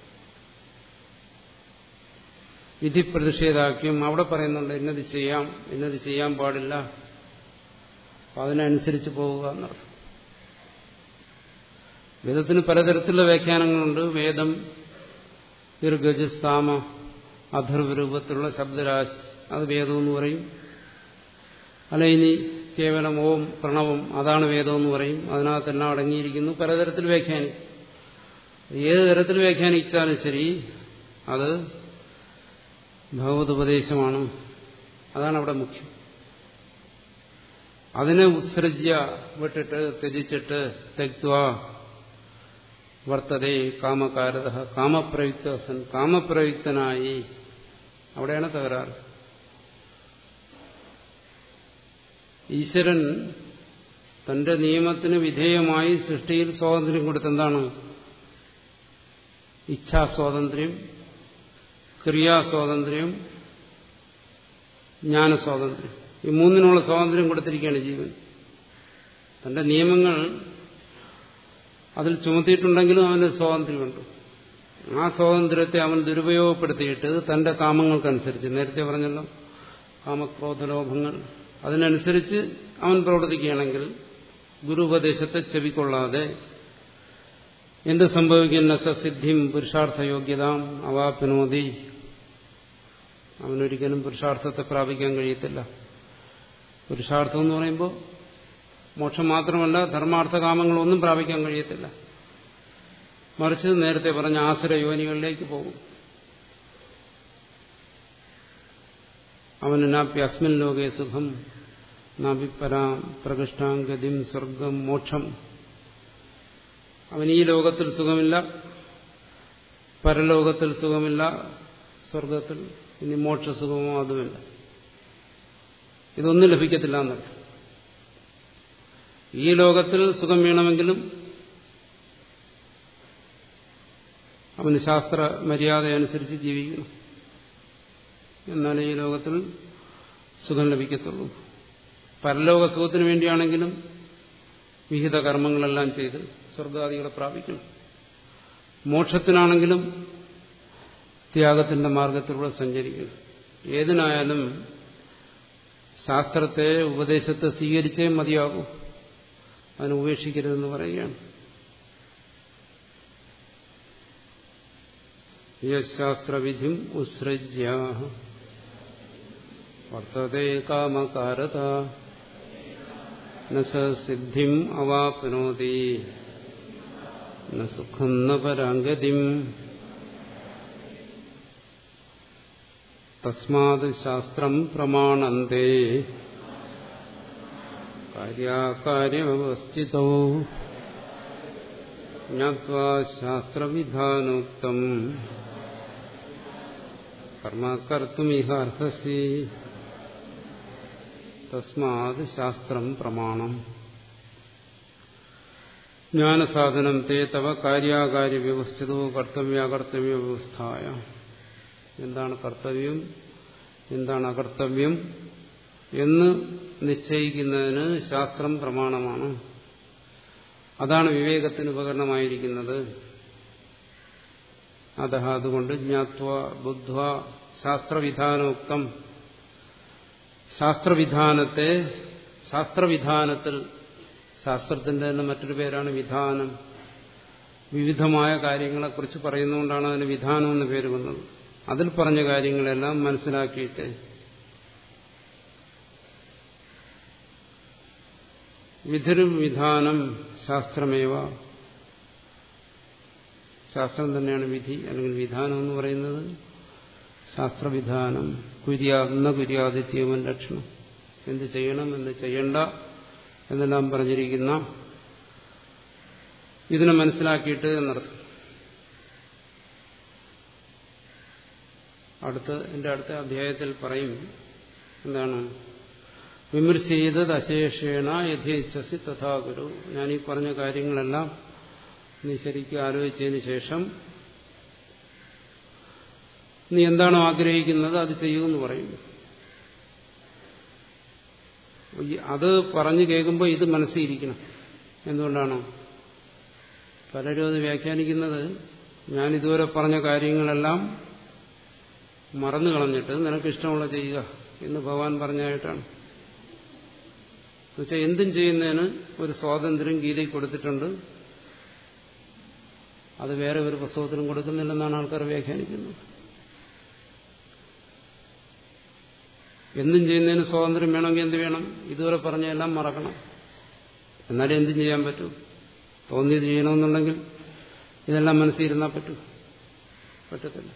വിധി പ്രതിഷേധാക്യം അവിടെ പറയുന്നുണ്ട് ഇന്നത് ചെയ്യാം ഇന്നത് ചെയ്യാൻ പാടില്ല അപ്പൊ അതിനനുസരിച്ച് പോവുക എന്നർത്ഥം വേദത്തിന് പലതരത്തിലുള്ള വ്യാഖ്യാനങ്ങളുണ്ട് വേദം ദീർഘജ സാമ അധർവരൂപത്തിലുള്ള ശബ്ദരാശി അത് വേദം എന്ന് പറയും അല്ല ഇനി കേവലം ഓം പ്രണവം അതാണ് വേദം എന്ന് പറയും അതിനകത്തെല്ലാം അടങ്ങിയിരിക്കുന്നു പലതരത്തിൽ വ്യാഖ്യാനിക്കും ഏത് തരത്തിൽ വ്യാഖ്യാനിച്ചാലും ശരി അത് ഭഗവതുപദേശമാണ് അതാണ് അവിടെ മുഖ്യം അതിനെ ഉത്സൃജ്യ വിട്ടിട്ട് ത്യജിച്ചിട്ട് തെക്വ വർത്തതേ കാമകാരത കാമപ്രയുക്ത സൻ കാമപ്രയുക്തനായി അവിടെയാണ് തകരാറ് ഈശ്വരൻ തന്റെ നിയമത്തിന് വിധേയമായി സൃഷ്ടിയിൽ സ്വാതന്ത്ര്യം കൊടുത്തെന്താണ് ഇച്ഛാസ്വാതന്ത്ര്യം ക്രിയാസ്വാതന്ത്ര്യം ജ്ഞാനസ്വാതന്ത്ര്യം ഈ മൂന്നിനുള്ള സ്വാതന്ത്ര്യം കൊടുത്തിരിക്കുകയാണ് ജീവൻ തന്റെ നിയമങ്ങൾ അതിൽ ചുമത്തിയിട്ടുണ്ടെങ്കിലും അവന് സ്വാതന്ത്ര്യമുണ്ട് ആ സ്വാതന്ത്ര്യത്തെ അവൻ ദുരുപയോഗപ്പെടുത്തിയിട്ട് തന്റെ കാമങ്ങൾക്കനുസരിച്ച് നേരത്തെ പറഞ്ഞല്ലോ കാമക്രോധലോഭങ്ങൾ അതിനനുസരിച്ച് അവൻ പ്രവർത്തിക്കുകയാണെങ്കിൽ ഗുരുപദേശത്തെ ചെവിക്കൊള്ളാതെ എന്ത് സംഭവിക്കുന്ന സസിദ്ധിം പുരുഷാർത്ഥയോഗ്യതാം അവാപ്നോതി അവനൊരിക്കലും പുരുഷാർത്ഥത്തെ പ്രാപിക്കാൻ കഴിയത്തില്ല പുരുഷാർത്ഥം എന്ന് പറയുമ്പോൾ മോക്ഷം മാത്രമല്ല ധർമാർത്ഥ കാമങ്ങളൊന്നും പ്രാപിക്കാൻ കഴിയത്തില്ല മറിച്ച് നേരത്തെ പറഞ്ഞ ആസുരയോനികളിലേക്ക് പോകും അവന് നാപ്പി അസ്മിൻ ലോകേ സുഖം നാപ്പി പരാം പ്രകൃഷ്ടാം ഗതിം സ്വർഗം മോക്ഷം അവൻ ഈ ലോകത്തിൽ സുഖമില്ല പരലോകത്തിൽ സുഖമില്ല സ്വർഗത്തിൽ ഇനി മോക്ഷസുഖമോ അതുമില്ല ഇതൊന്നും ലഭിക്കത്തില്ല എന്നല്ല ഈ ലോകത്തിൽ സുഖം വേണമെങ്കിലും അവന് ശാസ്ത്ര മര്യാദ അനുസരിച്ച് ജീവിക്കണം എന്നാലേ ഈ ലോകത്തിൽ സുഖം ലഭിക്കത്തുള്ളൂ പരലോക സുഖത്തിന് വേണ്ടിയാണെങ്കിലും വിഹിത കർമ്മങ്ങളെല്ലാം ചെയ്ത് സ്വർഗാദികളെ പ്രാപിക്കണം മോക്ഷത്തിനാണെങ്കിലും ത്യാഗത്തിന്റെ മാർഗത്തിലൂടെ സഞ്ചരിക്കണം ഏതിനായാലും ശാസ്ത്രത്തെ ഉപദേശത്തെ സ്വീകരിച്ചേ മതിയാകൂ അതിനെ ഉപേക്ഷിക്കരുതെന്ന് പറയുകയാണ് യശാസ്ത്രവിധിം ഉത്സൃജ്യ വർത്തതേ കാമകാരത ന സിദ്ധിം അവാപ്നോതി ന സുഖം ന പരാഗതിം തസ്മാത് ശാസ്ത്രം പ്രമാണന്തേ കാര്യാകാര്യമവസ്ഥിതോ ജ്ഞാത്വാ ശാസ്ത്രവിധാനോക്തം കർമ്മ കർത്തുമിഹാർഹസി തസ്മാത് ശാസ്ത്രം പ്രമാണം ജ്ഞാനസാധനം തേ തവ കാര്യാകാര്യ വ്യവസ്ഥിതോ കർത്തവ്യാകർത്തവ്യ വ്യവസ്ഥായ എന്താണ് കർത്തവ്യം എന്താണ് അകർത്തവ്യം എന്ന് നിശ്ചയിക്കുന്നതിന് ശാസ്ത്രം പ്രമാണമാണ് അതാണ് വിവേകത്തിന് ഉപകരണമായിരിക്കുന്നത് അത അതുകൊണ്ട് ജ്ഞാത്വ ബുദ്ധ്വ ശാസ്ത്രവിധാനോക്തം ശാസ്ത്രവിധാനത്തെ ശാസ്ത്രവിധാനത്തിൽ ശാസ്ത്രത്തിന്റെ തന്നെ മറ്റൊരു പേരാണ് വിധാനം വിവിധമായ കാര്യങ്ങളെക്കുറിച്ച് പറയുന്നതുകൊണ്ടാണ് അതിന് വിധാനം എന്ന് പേര് വന്നത് അതിൽ പറഞ്ഞ കാര്യങ്ങളെല്ലാം മനസ്സിലാക്കിയിട്ട് വിധിരും വിധാനം ശാസ്ത്രമേവ ശാസ്ത്രം തന്നെയാണ് വിധി അല്ലെങ്കിൽ വിധാനം എന്ന് പറയുന്നത് ശാസ്ത്രവിധാനം കുര്യാന്ന കുര്യാദിത്യവൻ ലക്ഷണം എന്ത് ചെയ്യണം എന്ത് ചെയ്യണ്ട എന്നെല്ലാം പറഞ്ഞിരിക്കുന്ന ഇതിനെ മനസ്സിലാക്കിയിട്ട് എന്നർത്ഥം അടുത്ത് എന്റെ അടുത്ത അധ്യായത്തിൽ പറയും എന്താണ് വിമർശിച്ചത് അശേഷേണ യഥേച്ഛസി തഥാ ഗുരു ഞാൻ ഈ പറഞ്ഞ കാര്യങ്ങളെല്ലാം നീ ശരിക്കും ആലോചിച്ചതിന് ശേഷം നീ എന്താണോ ആഗ്രഹിക്കുന്നത് അത് ചെയ്യുമെന്ന് പറയും അത് പറഞ്ഞു കേൾക്കുമ്പോൾ ഇത് മനസ്സിരിക്കണം എന്തുകൊണ്ടാണോ പലരും അത് വ്യാഖ്യാനിക്കുന്നത് ഞാൻ ഇതുവരെ പറഞ്ഞ കാര്യങ്ങളെല്ലാം മറന്നു കളഞ്ഞിട്ട് നിനക്ക് ഇഷ്ടമുള്ള ചെയ്യുക എന്ന് ഭഗവാൻ പറഞ്ഞായിട്ടാണ് എന്നുവെച്ചാൽ എന്തും ചെയ്യുന്നതിന് ഒരു സ്വാതന്ത്ര്യം ഗീതയിൽ കൊടുത്തിട്ടുണ്ട് അത് വേറെ ഒരു പുസ്തകത്തിനും കൊടുക്കുന്നില്ലെന്നാണ് ആൾക്കാർ വ്യാഖ്യാനിക്കുന്നത് എന്തും ചെയ്യുന്നതിന് സ്വാതന്ത്ര്യം വേണമെങ്കിൽ എന്ത് വേണം ഇതുവരെ പറഞ്ഞതെല്ലാം മറക്കണം എന്നാലേ എന്തും ചെയ്യാൻ പറ്റൂ തോന്നിയത് ചെയ്യണമെന്നുണ്ടെങ്കിൽ ഇതെല്ലാം മനസ്സിരുന്നാൽ പറ്റൂ പറ്റത്തില്ല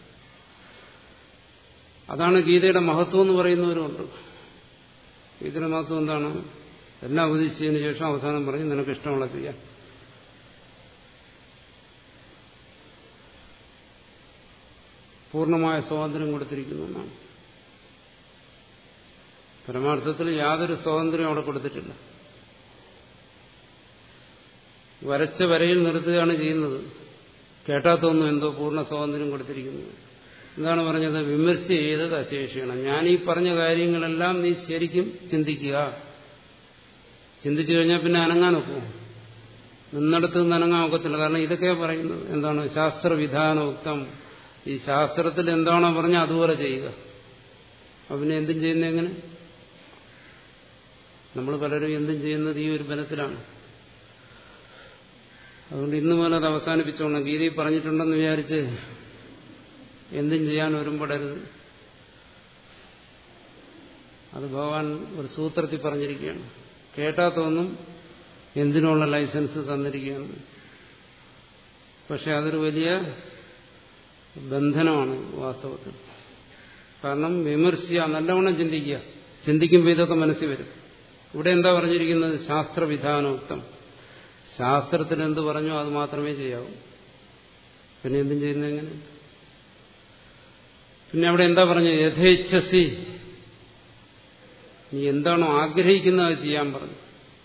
അതാണ് ഗീതയുടെ മഹത്വം എന്ന് പറയുന്നവരുമുണ്ട് ഗീതയുടെ മഹത്വം എന്താണ് എല്ലാം ഉപദേശിച്ചതിന് ശേഷം അവസാനം പറഞ്ഞ് നിനക്ക് ഇഷ്ടമുള്ള ചെയ്യാം പൂർണ്ണമായ സ്വാതന്ത്ര്യം കൊടുത്തിരിക്കുന്നു എന്നാണ് പരമാർത്ഥത്തിൽ യാതൊരു സ്വാതന്ത്ര്യം അവിടെ കൊടുത്തിട്ടില്ല വരച്ച വരയിൽ നിർത്തുകയാണ് ചെയ്യുന്നത് കേട്ടാത്തൊന്നും എന്തോ പൂർണ്ണ സ്വാതന്ത്ര്യം കൊടുത്തിരിക്കുന്നത് എന്താണ് പറഞ്ഞത് വിമർശ ചെയ്തത് അശേഷിക്കണം ഞാൻ ഈ പറഞ്ഞ കാര്യങ്ങളെല്ലാം നീ ശരിക്കും ചിന്തിക്കുക ചിന്തിച്ചു കഴിഞ്ഞാൽ പിന്നെ അനങ്ങാനൊക്കും നിന്നിടത്ത് നിന്ന് അനങ്ങാൻ ഒക്കത്തില്ല കാരണം ഇതൊക്കെ പറയുന്നത് എന്താണ് ശാസ്ത്രവിധാനോക്തം ഈ ശാസ്ത്രത്തിൽ എന്താണോ പറഞ്ഞാൽ അതുപോലെ ചെയ്യുക അപ്പം പിന്നെ എന്തും ചെയ്യുന്ന എങ്ങനെ നമ്മൾ പലരും എന്തും ചെയ്യുന്നത് ഈ ഒരു ബലത്തിലാണ് അതുകൊണ്ട് ഇന്ന് മുതൽ അത് അവസാനിപ്പിച്ചോണം ഗീതയിൽ പറഞ്ഞിട്ടുണ്ടെന്ന് വിചാരിച്ച് എന്തും ചെയ്യാൻ ഒരുമ്പെടരുത് അത് ഭഗവാൻ ഒരു സൂത്രത്തിൽ പറഞ്ഞിരിക്കുകയാണ് കേട്ടാത്തൊന്നും എന്തിനുള്ള ലൈസൻസ് തന്നിരിക്കുകയാണ് പക്ഷെ അതൊരു വലിയ ബന്ധനമാണ് വാസ്തവത്തിൽ കാരണം വിമർശിക്കുക നല്ലവണ്ണം ചിന്തിക്കുക ചിന്തിക്കുമ്പോൾ ഇതൊക്കെ മനസ്സിൽ വരും ഇവിടെ എന്താ പറഞ്ഞിരിക്കുന്നത് ശാസ്ത്രവിധാനോക്തം ശാസ്ത്രത്തിൽ എന്ത് പറഞ്ഞോ അത് മാത്രമേ ചെയ്യാവൂ പിന്നെ എന്തും ചെയ്യുന്നത് എങ്ങനെ പിന്നെ അവിടെ എന്താ പറഞ്ഞത് യഥേച്ഛസി നീ എന്താണോ ആഗ്രഹിക്കുന്നത് അത് ചെയ്യാൻ പറഞ്ഞു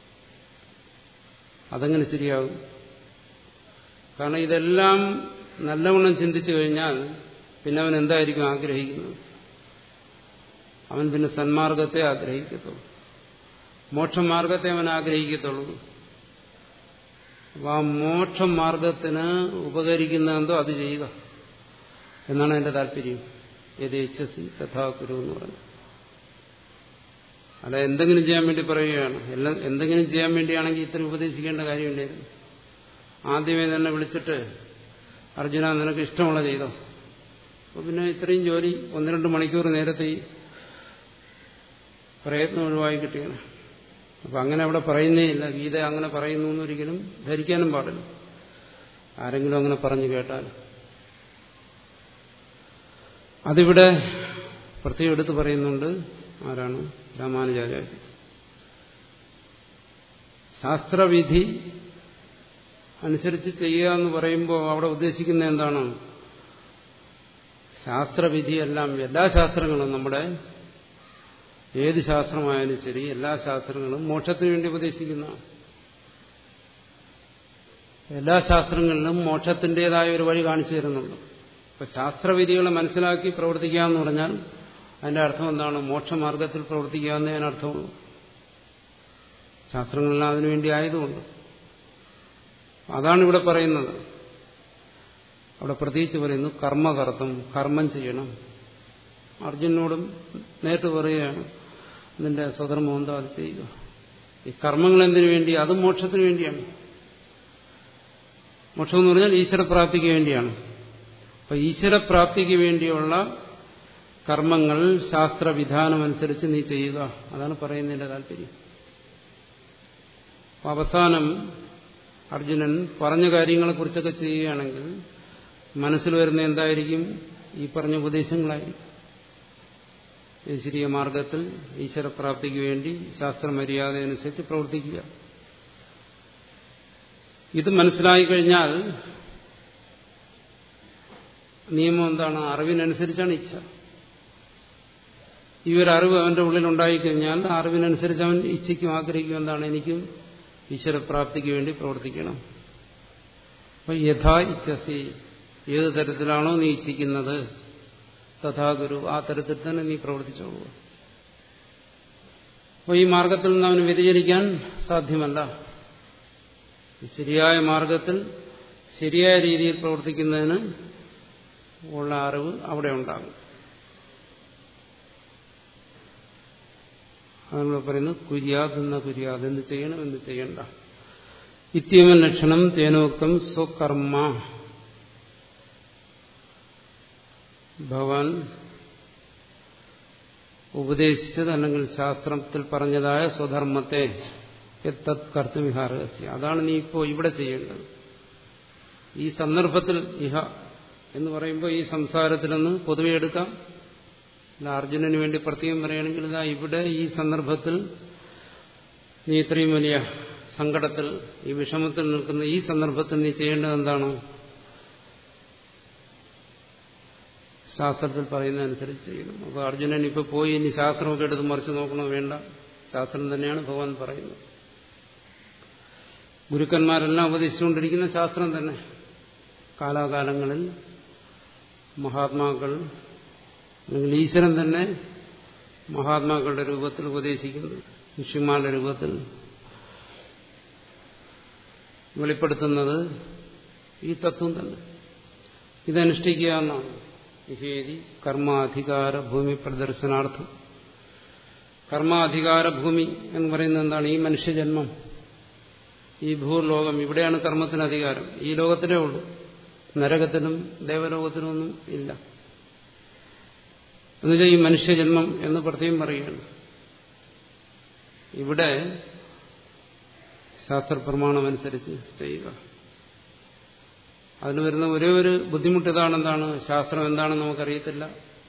അതെങ്ങനെ ശരിയാകും കാരണം ഇതെല്ലാം നല്ലവണ്ണം ചിന്തിച്ചു കഴിഞ്ഞാൽ പിന്നെ അവൻ എന്തായിരിക്കും ആഗ്രഹിക്കുന്നത് അവൻ പിന്നെ സന്മാർഗത്തെ ആഗ്രഹിക്കത്തുള്ളൂ മോക്ഷമാർഗത്തെ അവൻ ആഗ്രഹിക്കത്തുള്ളൂ അപ്പൊ ആ മോക്ഷമാർഗത്തിന് ഉപകരിക്കുന്ന എന്തോ അത് ചെയ്യുക എന്നാണ് എന്റെ താല്പര്യം യഥേച്ഛസി തഥാകുരു എന്ന് പറഞ്ഞു അല്ല എന്തെങ്കിലും ചെയ്യാൻ വേണ്ടി പറയുകയാണ് എല്ലാം എന്തെങ്കിലും ചെയ്യാൻ വേണ്ടിയാണെങ്കിൽ ഇത്ര ഉപദേശിക്കേണ്ട കാര്യമില്ലായിരുന്നു ആദ്യമേ തന്നെ വിളിച്ചിട്ട് അർജുന നിനക്ക് ഇഷ്ടമുള്ള ചെയ്തോ അപ്പോൾ പിന്നെ ഇത്രയും ജോലി ഒന്ന് രണ്ട് മണിക്കൂർ നേരത്തെ ഈ പ്രയത്നം ഒഴിവായി കിട്ടിയാണ് അപ്പം അങ്ങനെ അവിടെ പറയുന്നേ ഇല്ല ഗീത അങ്ങനെ പറയുന്നു എന്നൊരിക്കലും ധരിക്കാനും പാടില്ല ആരെങ്കിലും അങ്ങനെ പറഞ്ഞു കേട്ടാൽ അതിവിടെ പ്രത്യേകം എടുത്ത് പറയുന്നുണ്ട് ആരാണ് രാമാനുജാചാര്യ ശാസ്ത്രവിധി അനുസരിച്ച് ചെയ്യുക എന്ന് പറയുമ്പോൾ അവിടെ ഉദ്ദേശിക്കുന്ന എന്താണ് ശാസ്ത്രവിധിയെല്ലാം എല്ലാ ശാസ്ത്രങ്ങളും നമ്മുടെ ഏത് ശാസ്ത്രമായാലും ശരി എല്ലാ ശാസ്ത്രങ്ങളും മോക്ഷത്തിന് വേണ്ടി ഉപദേശിക്കുന്നതാണ് എല്ലാ ശാസ്ത്രങ്ങളിലും മോക്ഷത്തിൻ്റെതായ ഒരു വഴി കാണിച്ചു തരുന്നുണ്ട് അപ്പൊ ശാസ്ത്രവിധികളെ മനസ്സിലാക്കി പ്രവർത്തിക്കുക എന്ന് പറഞ്ഞാൽ അതിന്റെ അർത്ഥം എന്താണ് മോക്ഷമാർഗത്തിൽ പ്രവർത്തിക്കുക എന്നേ അതിനർത്ഥമുള്ളൂ ശാസ്ത്രങ്ങളെല്ലാം അതിനുവേണ്ടി ആയതുകൊണ്ട് അതാണ് ഇവിടെ പറയുന്നത് അവിടെ പ്രത്യേകിച്ച് പറയുന്നു കർമ്മകർത്തം കർമ്മം ചെയ്യണം അർജുനോടും നേരിട്ട് പറയുകയാണ് നിന്റെ സ്വധർമ്മം എന്താ അത് ചെയ്യുക ഈ കർമ്മങ്ങൾ എന്തിനു വേണ്ടി അതും മോക്ഷത്തിന് വേണ്ടിയാണ് മോക്ഷം എന്ന് പറഞ്ഞാൽ ഈശ്വരപ്രാപ്തിക്ക് വേണ്ടിയാണ് അപ്പൊ ഈശ്വരപ്രാപ്തിക്ക് വേണ്ടിയുള്ള കർമ്മങ്ങൾ ശാസ്ത്രവിധാനമനുസരിച്ച് നീ ചെയ്യുക അതാണ് പറയുന്നതിന്റെ താല്പര്യം അപ്പൊ അവസാനം അർജുനൻ പറഞ്ഞ കാര്യങ്ങളെക്കുറിച്ചൊക്കെ ചെയ്യുകയാണെങ്കിൽ മനസ്സിൽ വരുന്ന എന്തായിരിക്കും ഈ പറഞ്ഞ ഉപദേശങ്ങളായിരിക്കും ഈശ്വരീയ മാർഗത്തിൽ ഈശ്വരപ്രാപ്തിക്ക് വേണ്ടി ശാസ്ത്രമര്യാദ അനുസരിച്ച് പ്രവർത്തിക്കുക ഇത് മനസ്സിലായി കഴിഞ്ഞാൽ നിയമം എന്താണ് അറിവിനനുസരിച്ചാണ് ഇച്ഛ ഈ ഒരു അറിവ് അവന്റെ ഉള്ളിൽ ഉണ്ടായിക്കഴിഞ്ഞാൽ ആ അറിവിനനുസരിച്ച് അവൻ ഇച്ഛയ്ക്കും ആഗ്രഹിക്കും എന്താണ് എനിക്കും ഈശ്വരപ്രാപ്തിക്ക് വേണ്ടി പ്രവർത്തിക്കണം അപ്പൊ യഥാ ഇച്ഛസി ഏത് തരത്തിലാണോ നീ ഇച്ഛിക്കുന്നത് തഥാ ഗുരു ആ തരത്തിൽ തന്നെ നീ പ്രവർത്തിച്ചോളൂ അപ്പോൾ ഈ മാർഗത്തിൽ നിന്ന് അവന് വ്യതിചരിക്കാൻ സാധ്യമല്ല ശരിയായ മാർഗത്തിൽ ശരിയായ രീതിയിൽ പ്രവർത്തിക്കുന്നതിന് ഉള്ള അറിവ് അവിടെ ഉണ്ടാകും അതാണ് പറയുന്നത് കുര്യാത് എന്ന കുര്യാത് എന്ത് ചെയ്യണം എന്ത് ചെയ്യണ്ട ഇത്യമൻ ലക്ഷണം തേനോക്തം സ്വകർമ്മ ഭഗവാൻ ഉപദേശിച്ചത് അല്ലെങ്കിൽ ശാസ്ത്രത്തിൽ പറഞ്ഞതായ സ്വധർമ്മത്തെ എത്തത് കർത്തവിഹാരഹസ്യ അതാണ് നീ ഇപ്പോൾ ഇവിടെ ചെയ്യേണ്ടത് ഈ സന്ദർഭത്തിൽ ഇഹ എന്ന് പറയുമ്പോൾ ഈ സംസാരത്തിലൊന്ന് പൊതുവെ എടുക്കാം അല്ല അർജുനന് വേണ്ടി പ്രത്യേകം പറയുകയാണെങ്കിൽ ഇതാ ഇവിടെ ഈ സന്ദർഭത്തിൽ നീ ഇത്രയും വലിയ സങ്കടത്തിൽ ഈ വിഷമത്തിൽ നിൽക്കുന്ന ഈ സന്ദർഭത്തിൽ നീ ചെയ്യേണ്ടത് എന്താണ് ശാസ്ത്രത്തിൽ പറയുന്നതനുസരിച്ച് ചെയ്യണം അപ്പോൾ അർജുനൻ ഇപ്പോൾ പോയി ഇനി ശാസ്ത്രമൊക്കെ എടുത്ത് മറിച്ച് നോക്കണോ വേണ്ട ശാസ്ത്രം തന്നെയാണ് ഭഗവാൻ പറയുന്നത് ഗുരുക്കന്മാരെല്ലാം ഉപദേശിച്ചുകൊണ്ടിരിക്കുന്ന ശാസ്ത്രം തന്നെ കാലാകാലങ്ങളിൽ മഹാത്മാക്കൾ അല്ലെങ്കിൽ ഈശ്വരൻ തന്നെ മഹാത്മാക്കളുടെ രൂപത്തിൽ ഉപദേശിക്കുന്നു ഋഷിമാരുടെ രൂപത്തിൽ വെളിപ്പെടുത്തുന്നത് ഈ തത്വം തന്നെ ഇതനുഷ്ഠിക്കുക എന്നാണ് വിഹേതി കർമാധികാര ഭൂമി പ്രദർശനാർത്ഥം കർമാധികാര ഭൂമി എന്ന് പറയുന്നത് എന്താണ് ഈ മനുഷ്യജന്മം ഈ ഭൂലോകം ഇവിടെയാണ് കർമ്മത്തിന് അധികാരം ഈ ലോകത്തിലേ ഉള്ളൂ നരകത്തിനും ദേവലോകത്തിനും ഒന്നും ഇല്ല എന്നുവെച്ചാൽ ഈ മനുഷ്യജന്മം എന്ന് പ്രത്യേകം പറയുകയാണ് ഇവിടെ ശാസ്ത്രപ്രമാണമനുസരിച്ച് ചെയ്യുക അതിന് വരുന്ന ഒരേ ഒരു ബുദ്ധിമുട്ട് ഇതാണെന്താണ് ശാസ്ത്രം എന്താണെന്ന് നമുക്കറിയത്തില്ല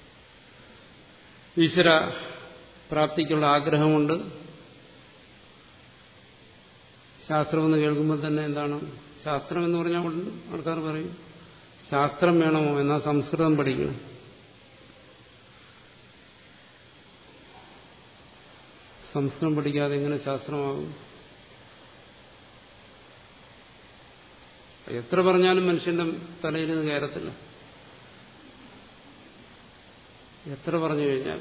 ഈശ്വര പ്രാപ്തിക്കുള്ള ആഗ്രഹമുണ്ട് ശാസ്ത്രമെന്ന് കേൾക്കുമ്പോൾ തന്നെ എന്താണ് ശാസ്ത്രം എന്ന് പറഞ്ഞാൽ ആൾക്കാർ പറയും ശാസ്ത്രം വേണമോ എന്നാൽ സംസ്കൃതം പഠിക്കണം സംസ്കൃതം പഠിക്കാതെ എങ്ങനെ ശാസ്ത്രമാകും എത്ര പറഞ്ഞാലും മനുഷ്യന്റെ തലയിൽ നിന്ന് കയറത്തില്ല എത്ര പറഞ്ഞു കഴിഞ്ഞാൽ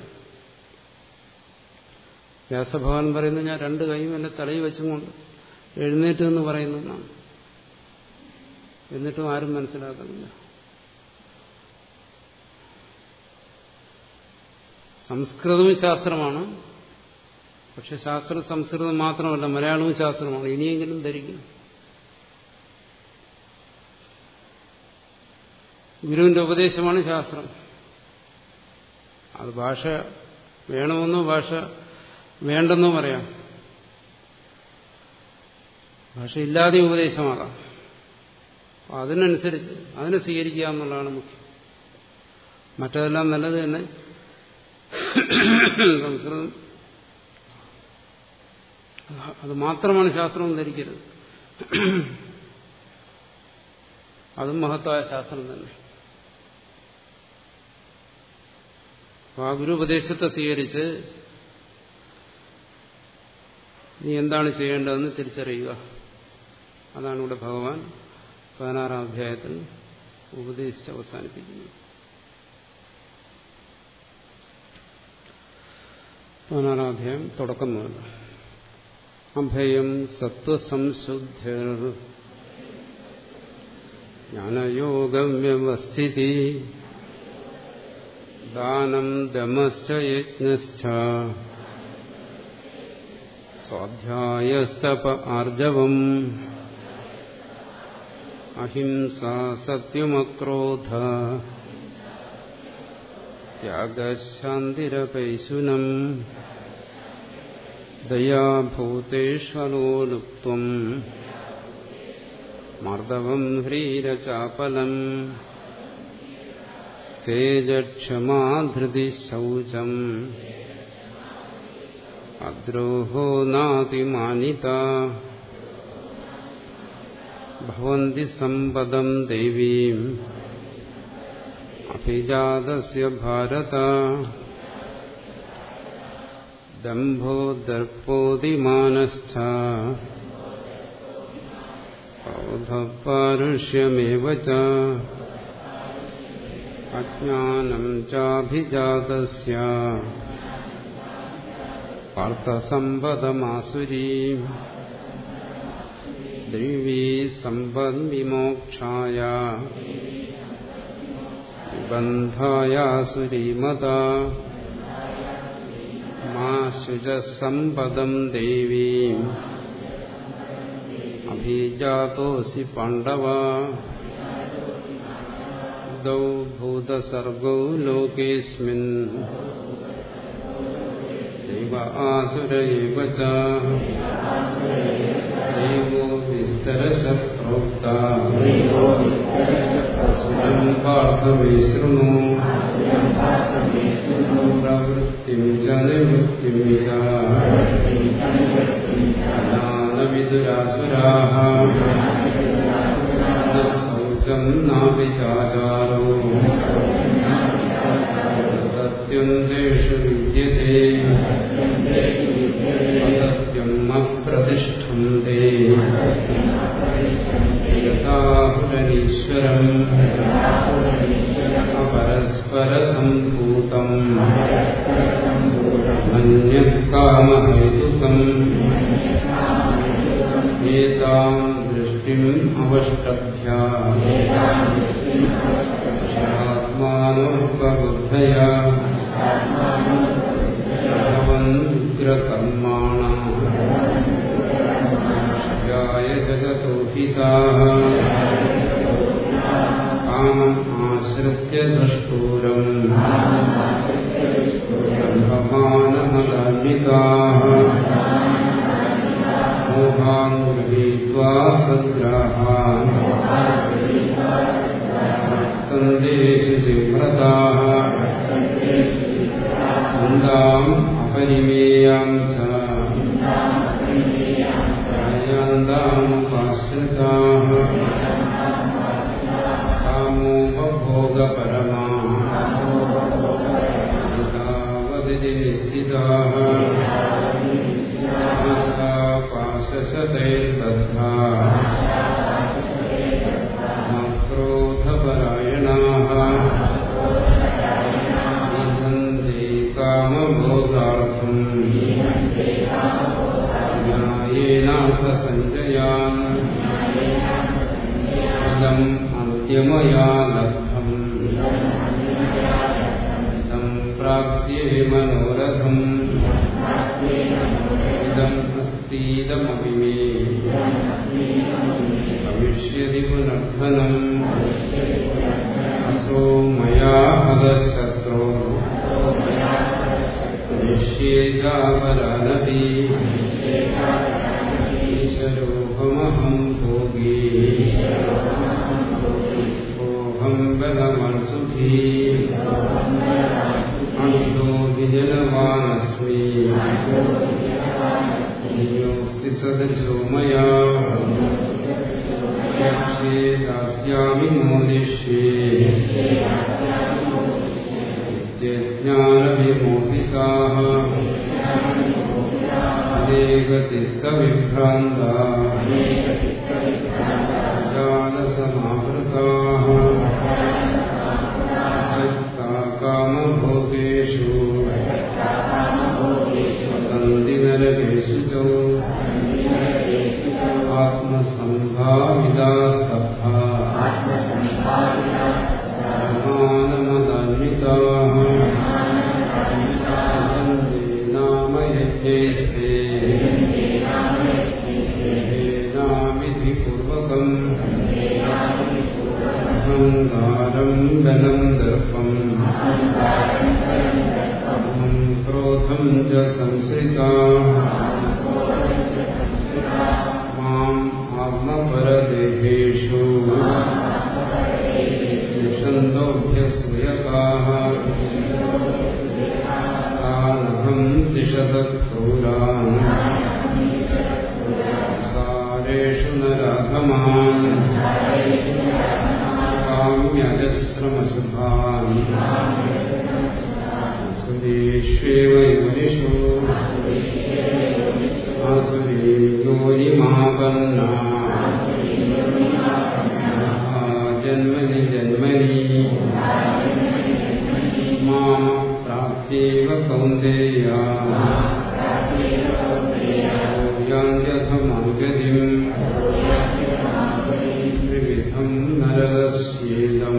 വ്യാസഭഗവാൻ പറയുന്നത് ഞാൻ രണ്ട് കൈയും എന്റെ തലയിൽ വെച്ചുകൊണ്ട് എഴുന്നേറ്റ് എന്ന് പറയുന്നു എന്നാണ് എന്നിട്ടും ആരും മനസ്സിലാക്കുന്നില്ല സംസ്കൃതവും ശാസ്ത്രമാണ് പക്ഷെ ശാസ്ത്രം സംസ്കൃതം മാത്രമല്ല മലയാളവും ശാസ്ത്രമാണ് ഇനിയെങ്കിലും ധരിക്കണം ഗുരുവിന്റെ ഉപദേശമാണ് ശാസ്ത്രം അത് ഭാഷ വേണമെന്നോ ഭാഷ വേണ്ടെന്നോ പറയാം ഭാഷ ഇല്ലാതെ ഉപദേശമാകാം അതിനനുസരിച്ച് അതിനെ സ്വീകരിക്കുക എന്നുള്ളതാണ് മുഖ്യം മറ്റതെല്ലാം നല്ലത് തന്നെ സംസ്കൃതം അത് മാത്രമാണ് ശാസ്ത്രം ധരിക്കരുത് അതും മഹത്തായ ശാസ്ത്രം തന്നെ ആ ഗുരുപദേശത്തെ സ്വീകരിച്ച് നീ എന്താണ് ചെയ്യേണ്ടതെന്ന് തിരിച്ചറിയുക അതാണ് ഇവിടെ ഭഗവാൻ പതിനാറാം അധ്യായത്തിൽ ഉപദേശിച്ച് അവസാനിപ്പിക്കുന്നത് പതിനാറാം അധ്യായം തുടക്കം മുതൽ അഭയം സത്വസംശുദ്ധ്യർ ജ്ഞാനയോഗം വ്യവസ്ഥിതി ദാനം ദമശ്ച യജ്ഞശ്ച സ്വാധ്യായസ്തപ ആർജവം അഹിംസാ സത്യമക്രോധ ത്യാഗശാന്തിരപൈശുനം ദയാഭൂതേഷ്വലോലുപ്ത്വം മാർദ്ദവം ഹ്രീരചാപലം തേജക്ഷമാധൃതി ശൗചം അദ്രോഹോ നാതിമാനിത ഭവന്തി സമ്പദം ദേവീം അഭിജാതസ്യ ഭാരത ദംഭോ ദർപ്പോതിമാനശ്ച പാരുഷ്യമേവ ച അജ്ഞാനം ചാഭിജാതസ്യ പാർത്ഥസമ്പദമാസുരീ ദേവീ സമ്പദ്വിമോക്ഷായ ബന്ധായാസുരീമത മാ ശുചസമ്പദം ദേവീം അഭിജാതോസി പാണ്ഡവ ദൗ ഭൂതസർഗൗ ലോകേസ്മിൻ ദൈവ ആസുര ഏവ ച ദൈവോ വിസ്തരശ പ്രോക്ത സുരം പാർത്ഥമേ ശൃണു പ്രവൃത്തിം ച നിവൃത്തിം ച ജ്ഞാനവിദുരാസുരാः न शौचं नाभिचाचारो सत्यं तेषु विद्यते असत्यम् अप्रतिष्ठं ते यथाहुरनीश्वरम् अपरस्परसम्भूतम् अन्यः कामहेतुकम् एताम् दृष्टिम् अवष्टभ्या आत्मानोपबुद्धया भवन्ग्रकर्माणाम् शिवाय जगतो हिताः कामम् आश्रित्य दुष्टूरम् ब्रह्ममानमलान्विताः मोहान् गृहीत्वा सद्ग्राहान् वर्तन्तेषु जिव्रताः वृन्दाम् अपरिमेयाम् च प्रयान्तामुपाश्रिताः कामोपभोगपरमा तावदिति निश्चिताः पाशशतैर्बद्धा क्रोधपरायणाः निधन्ते कामभोगार्थम् न्यायेनार्थसञ्जयान् इदम् अन्त्यमया लब्धम् इदम् प्राप्स्ये मनोरथम् इदम् अस्तीदमपि मे भविष्यति पुनर्धनम् असो मया हतशत्रो निश्ये चापरानपि ईशरोऽहमहम् भोगी सोऽहम् बलमसुखी अण्डो विजनवानस्मि योऽस्ति सदृशो मया यक्षे दास्यामि मोदिष्ये नित्यज्ञानविमोहिताः अनेकचित्तविभ्रान्ता जालसमावृताः सक्ता कामभोगेषु पतन्ति नरकेषु च आत्मसम्भाविदा स्तब्धा मानमदन्विताः नाम यज्ञेष्टे സംശ്രിതാ മാം ആത്മപരദേഹേഷു നിഷന്തോഭ്യസൂയകാः താനഹം ദിശതക്രൂരാन् സാരേഷു നരാധമാन् കാമ്യജശ്രമശുഭാन् സുരീഷ്വേവ യോനിഷു ആസുരീ യോനിമാപന്നാ ജന്മനി ജന്മനി മാം പ്രാപ്തേവ കൗന്ദേയ യാന്ത്യഥമാഗതിം ത്രിവിധം നരകസ്യേദം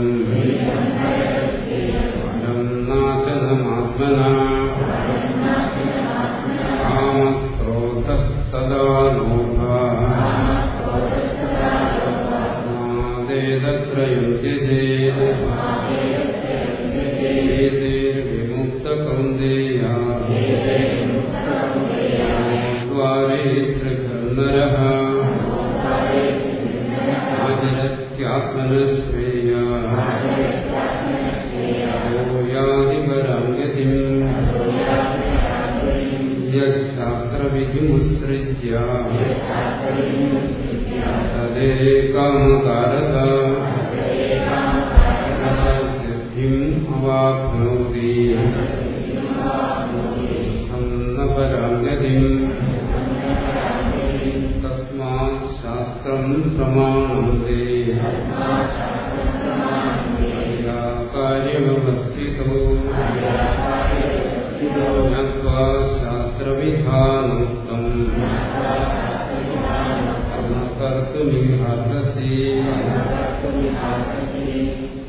ഫലം നാശനമാത്മന കാമക്രോധസ്തദാ ലോഭ സ്മാദേതത്രയം ത്യജേത് ഏതേർവിമുക്തകൗന്ദേയ ദ്വാരേ സ്ത്രീകർണരഃ ആചരത്യാത്മനശ്രേയ യാതിപരാംഗതിം യശാസ്ത്രവിധിമുത്സൃജ്യ തദേകാമകാരത സിദ്ധിം അവാപ്നോതി പരാംഗതിം തസ്മാത് ശാസ്ത്രം പ്രമാണന്തി കാര്യമവസ്ഥിതോ ജ്ഞാത്വാ ശാസ്ത്രവിധാനോക്തം കർമ്മകർത്തുമിഹാർഹസി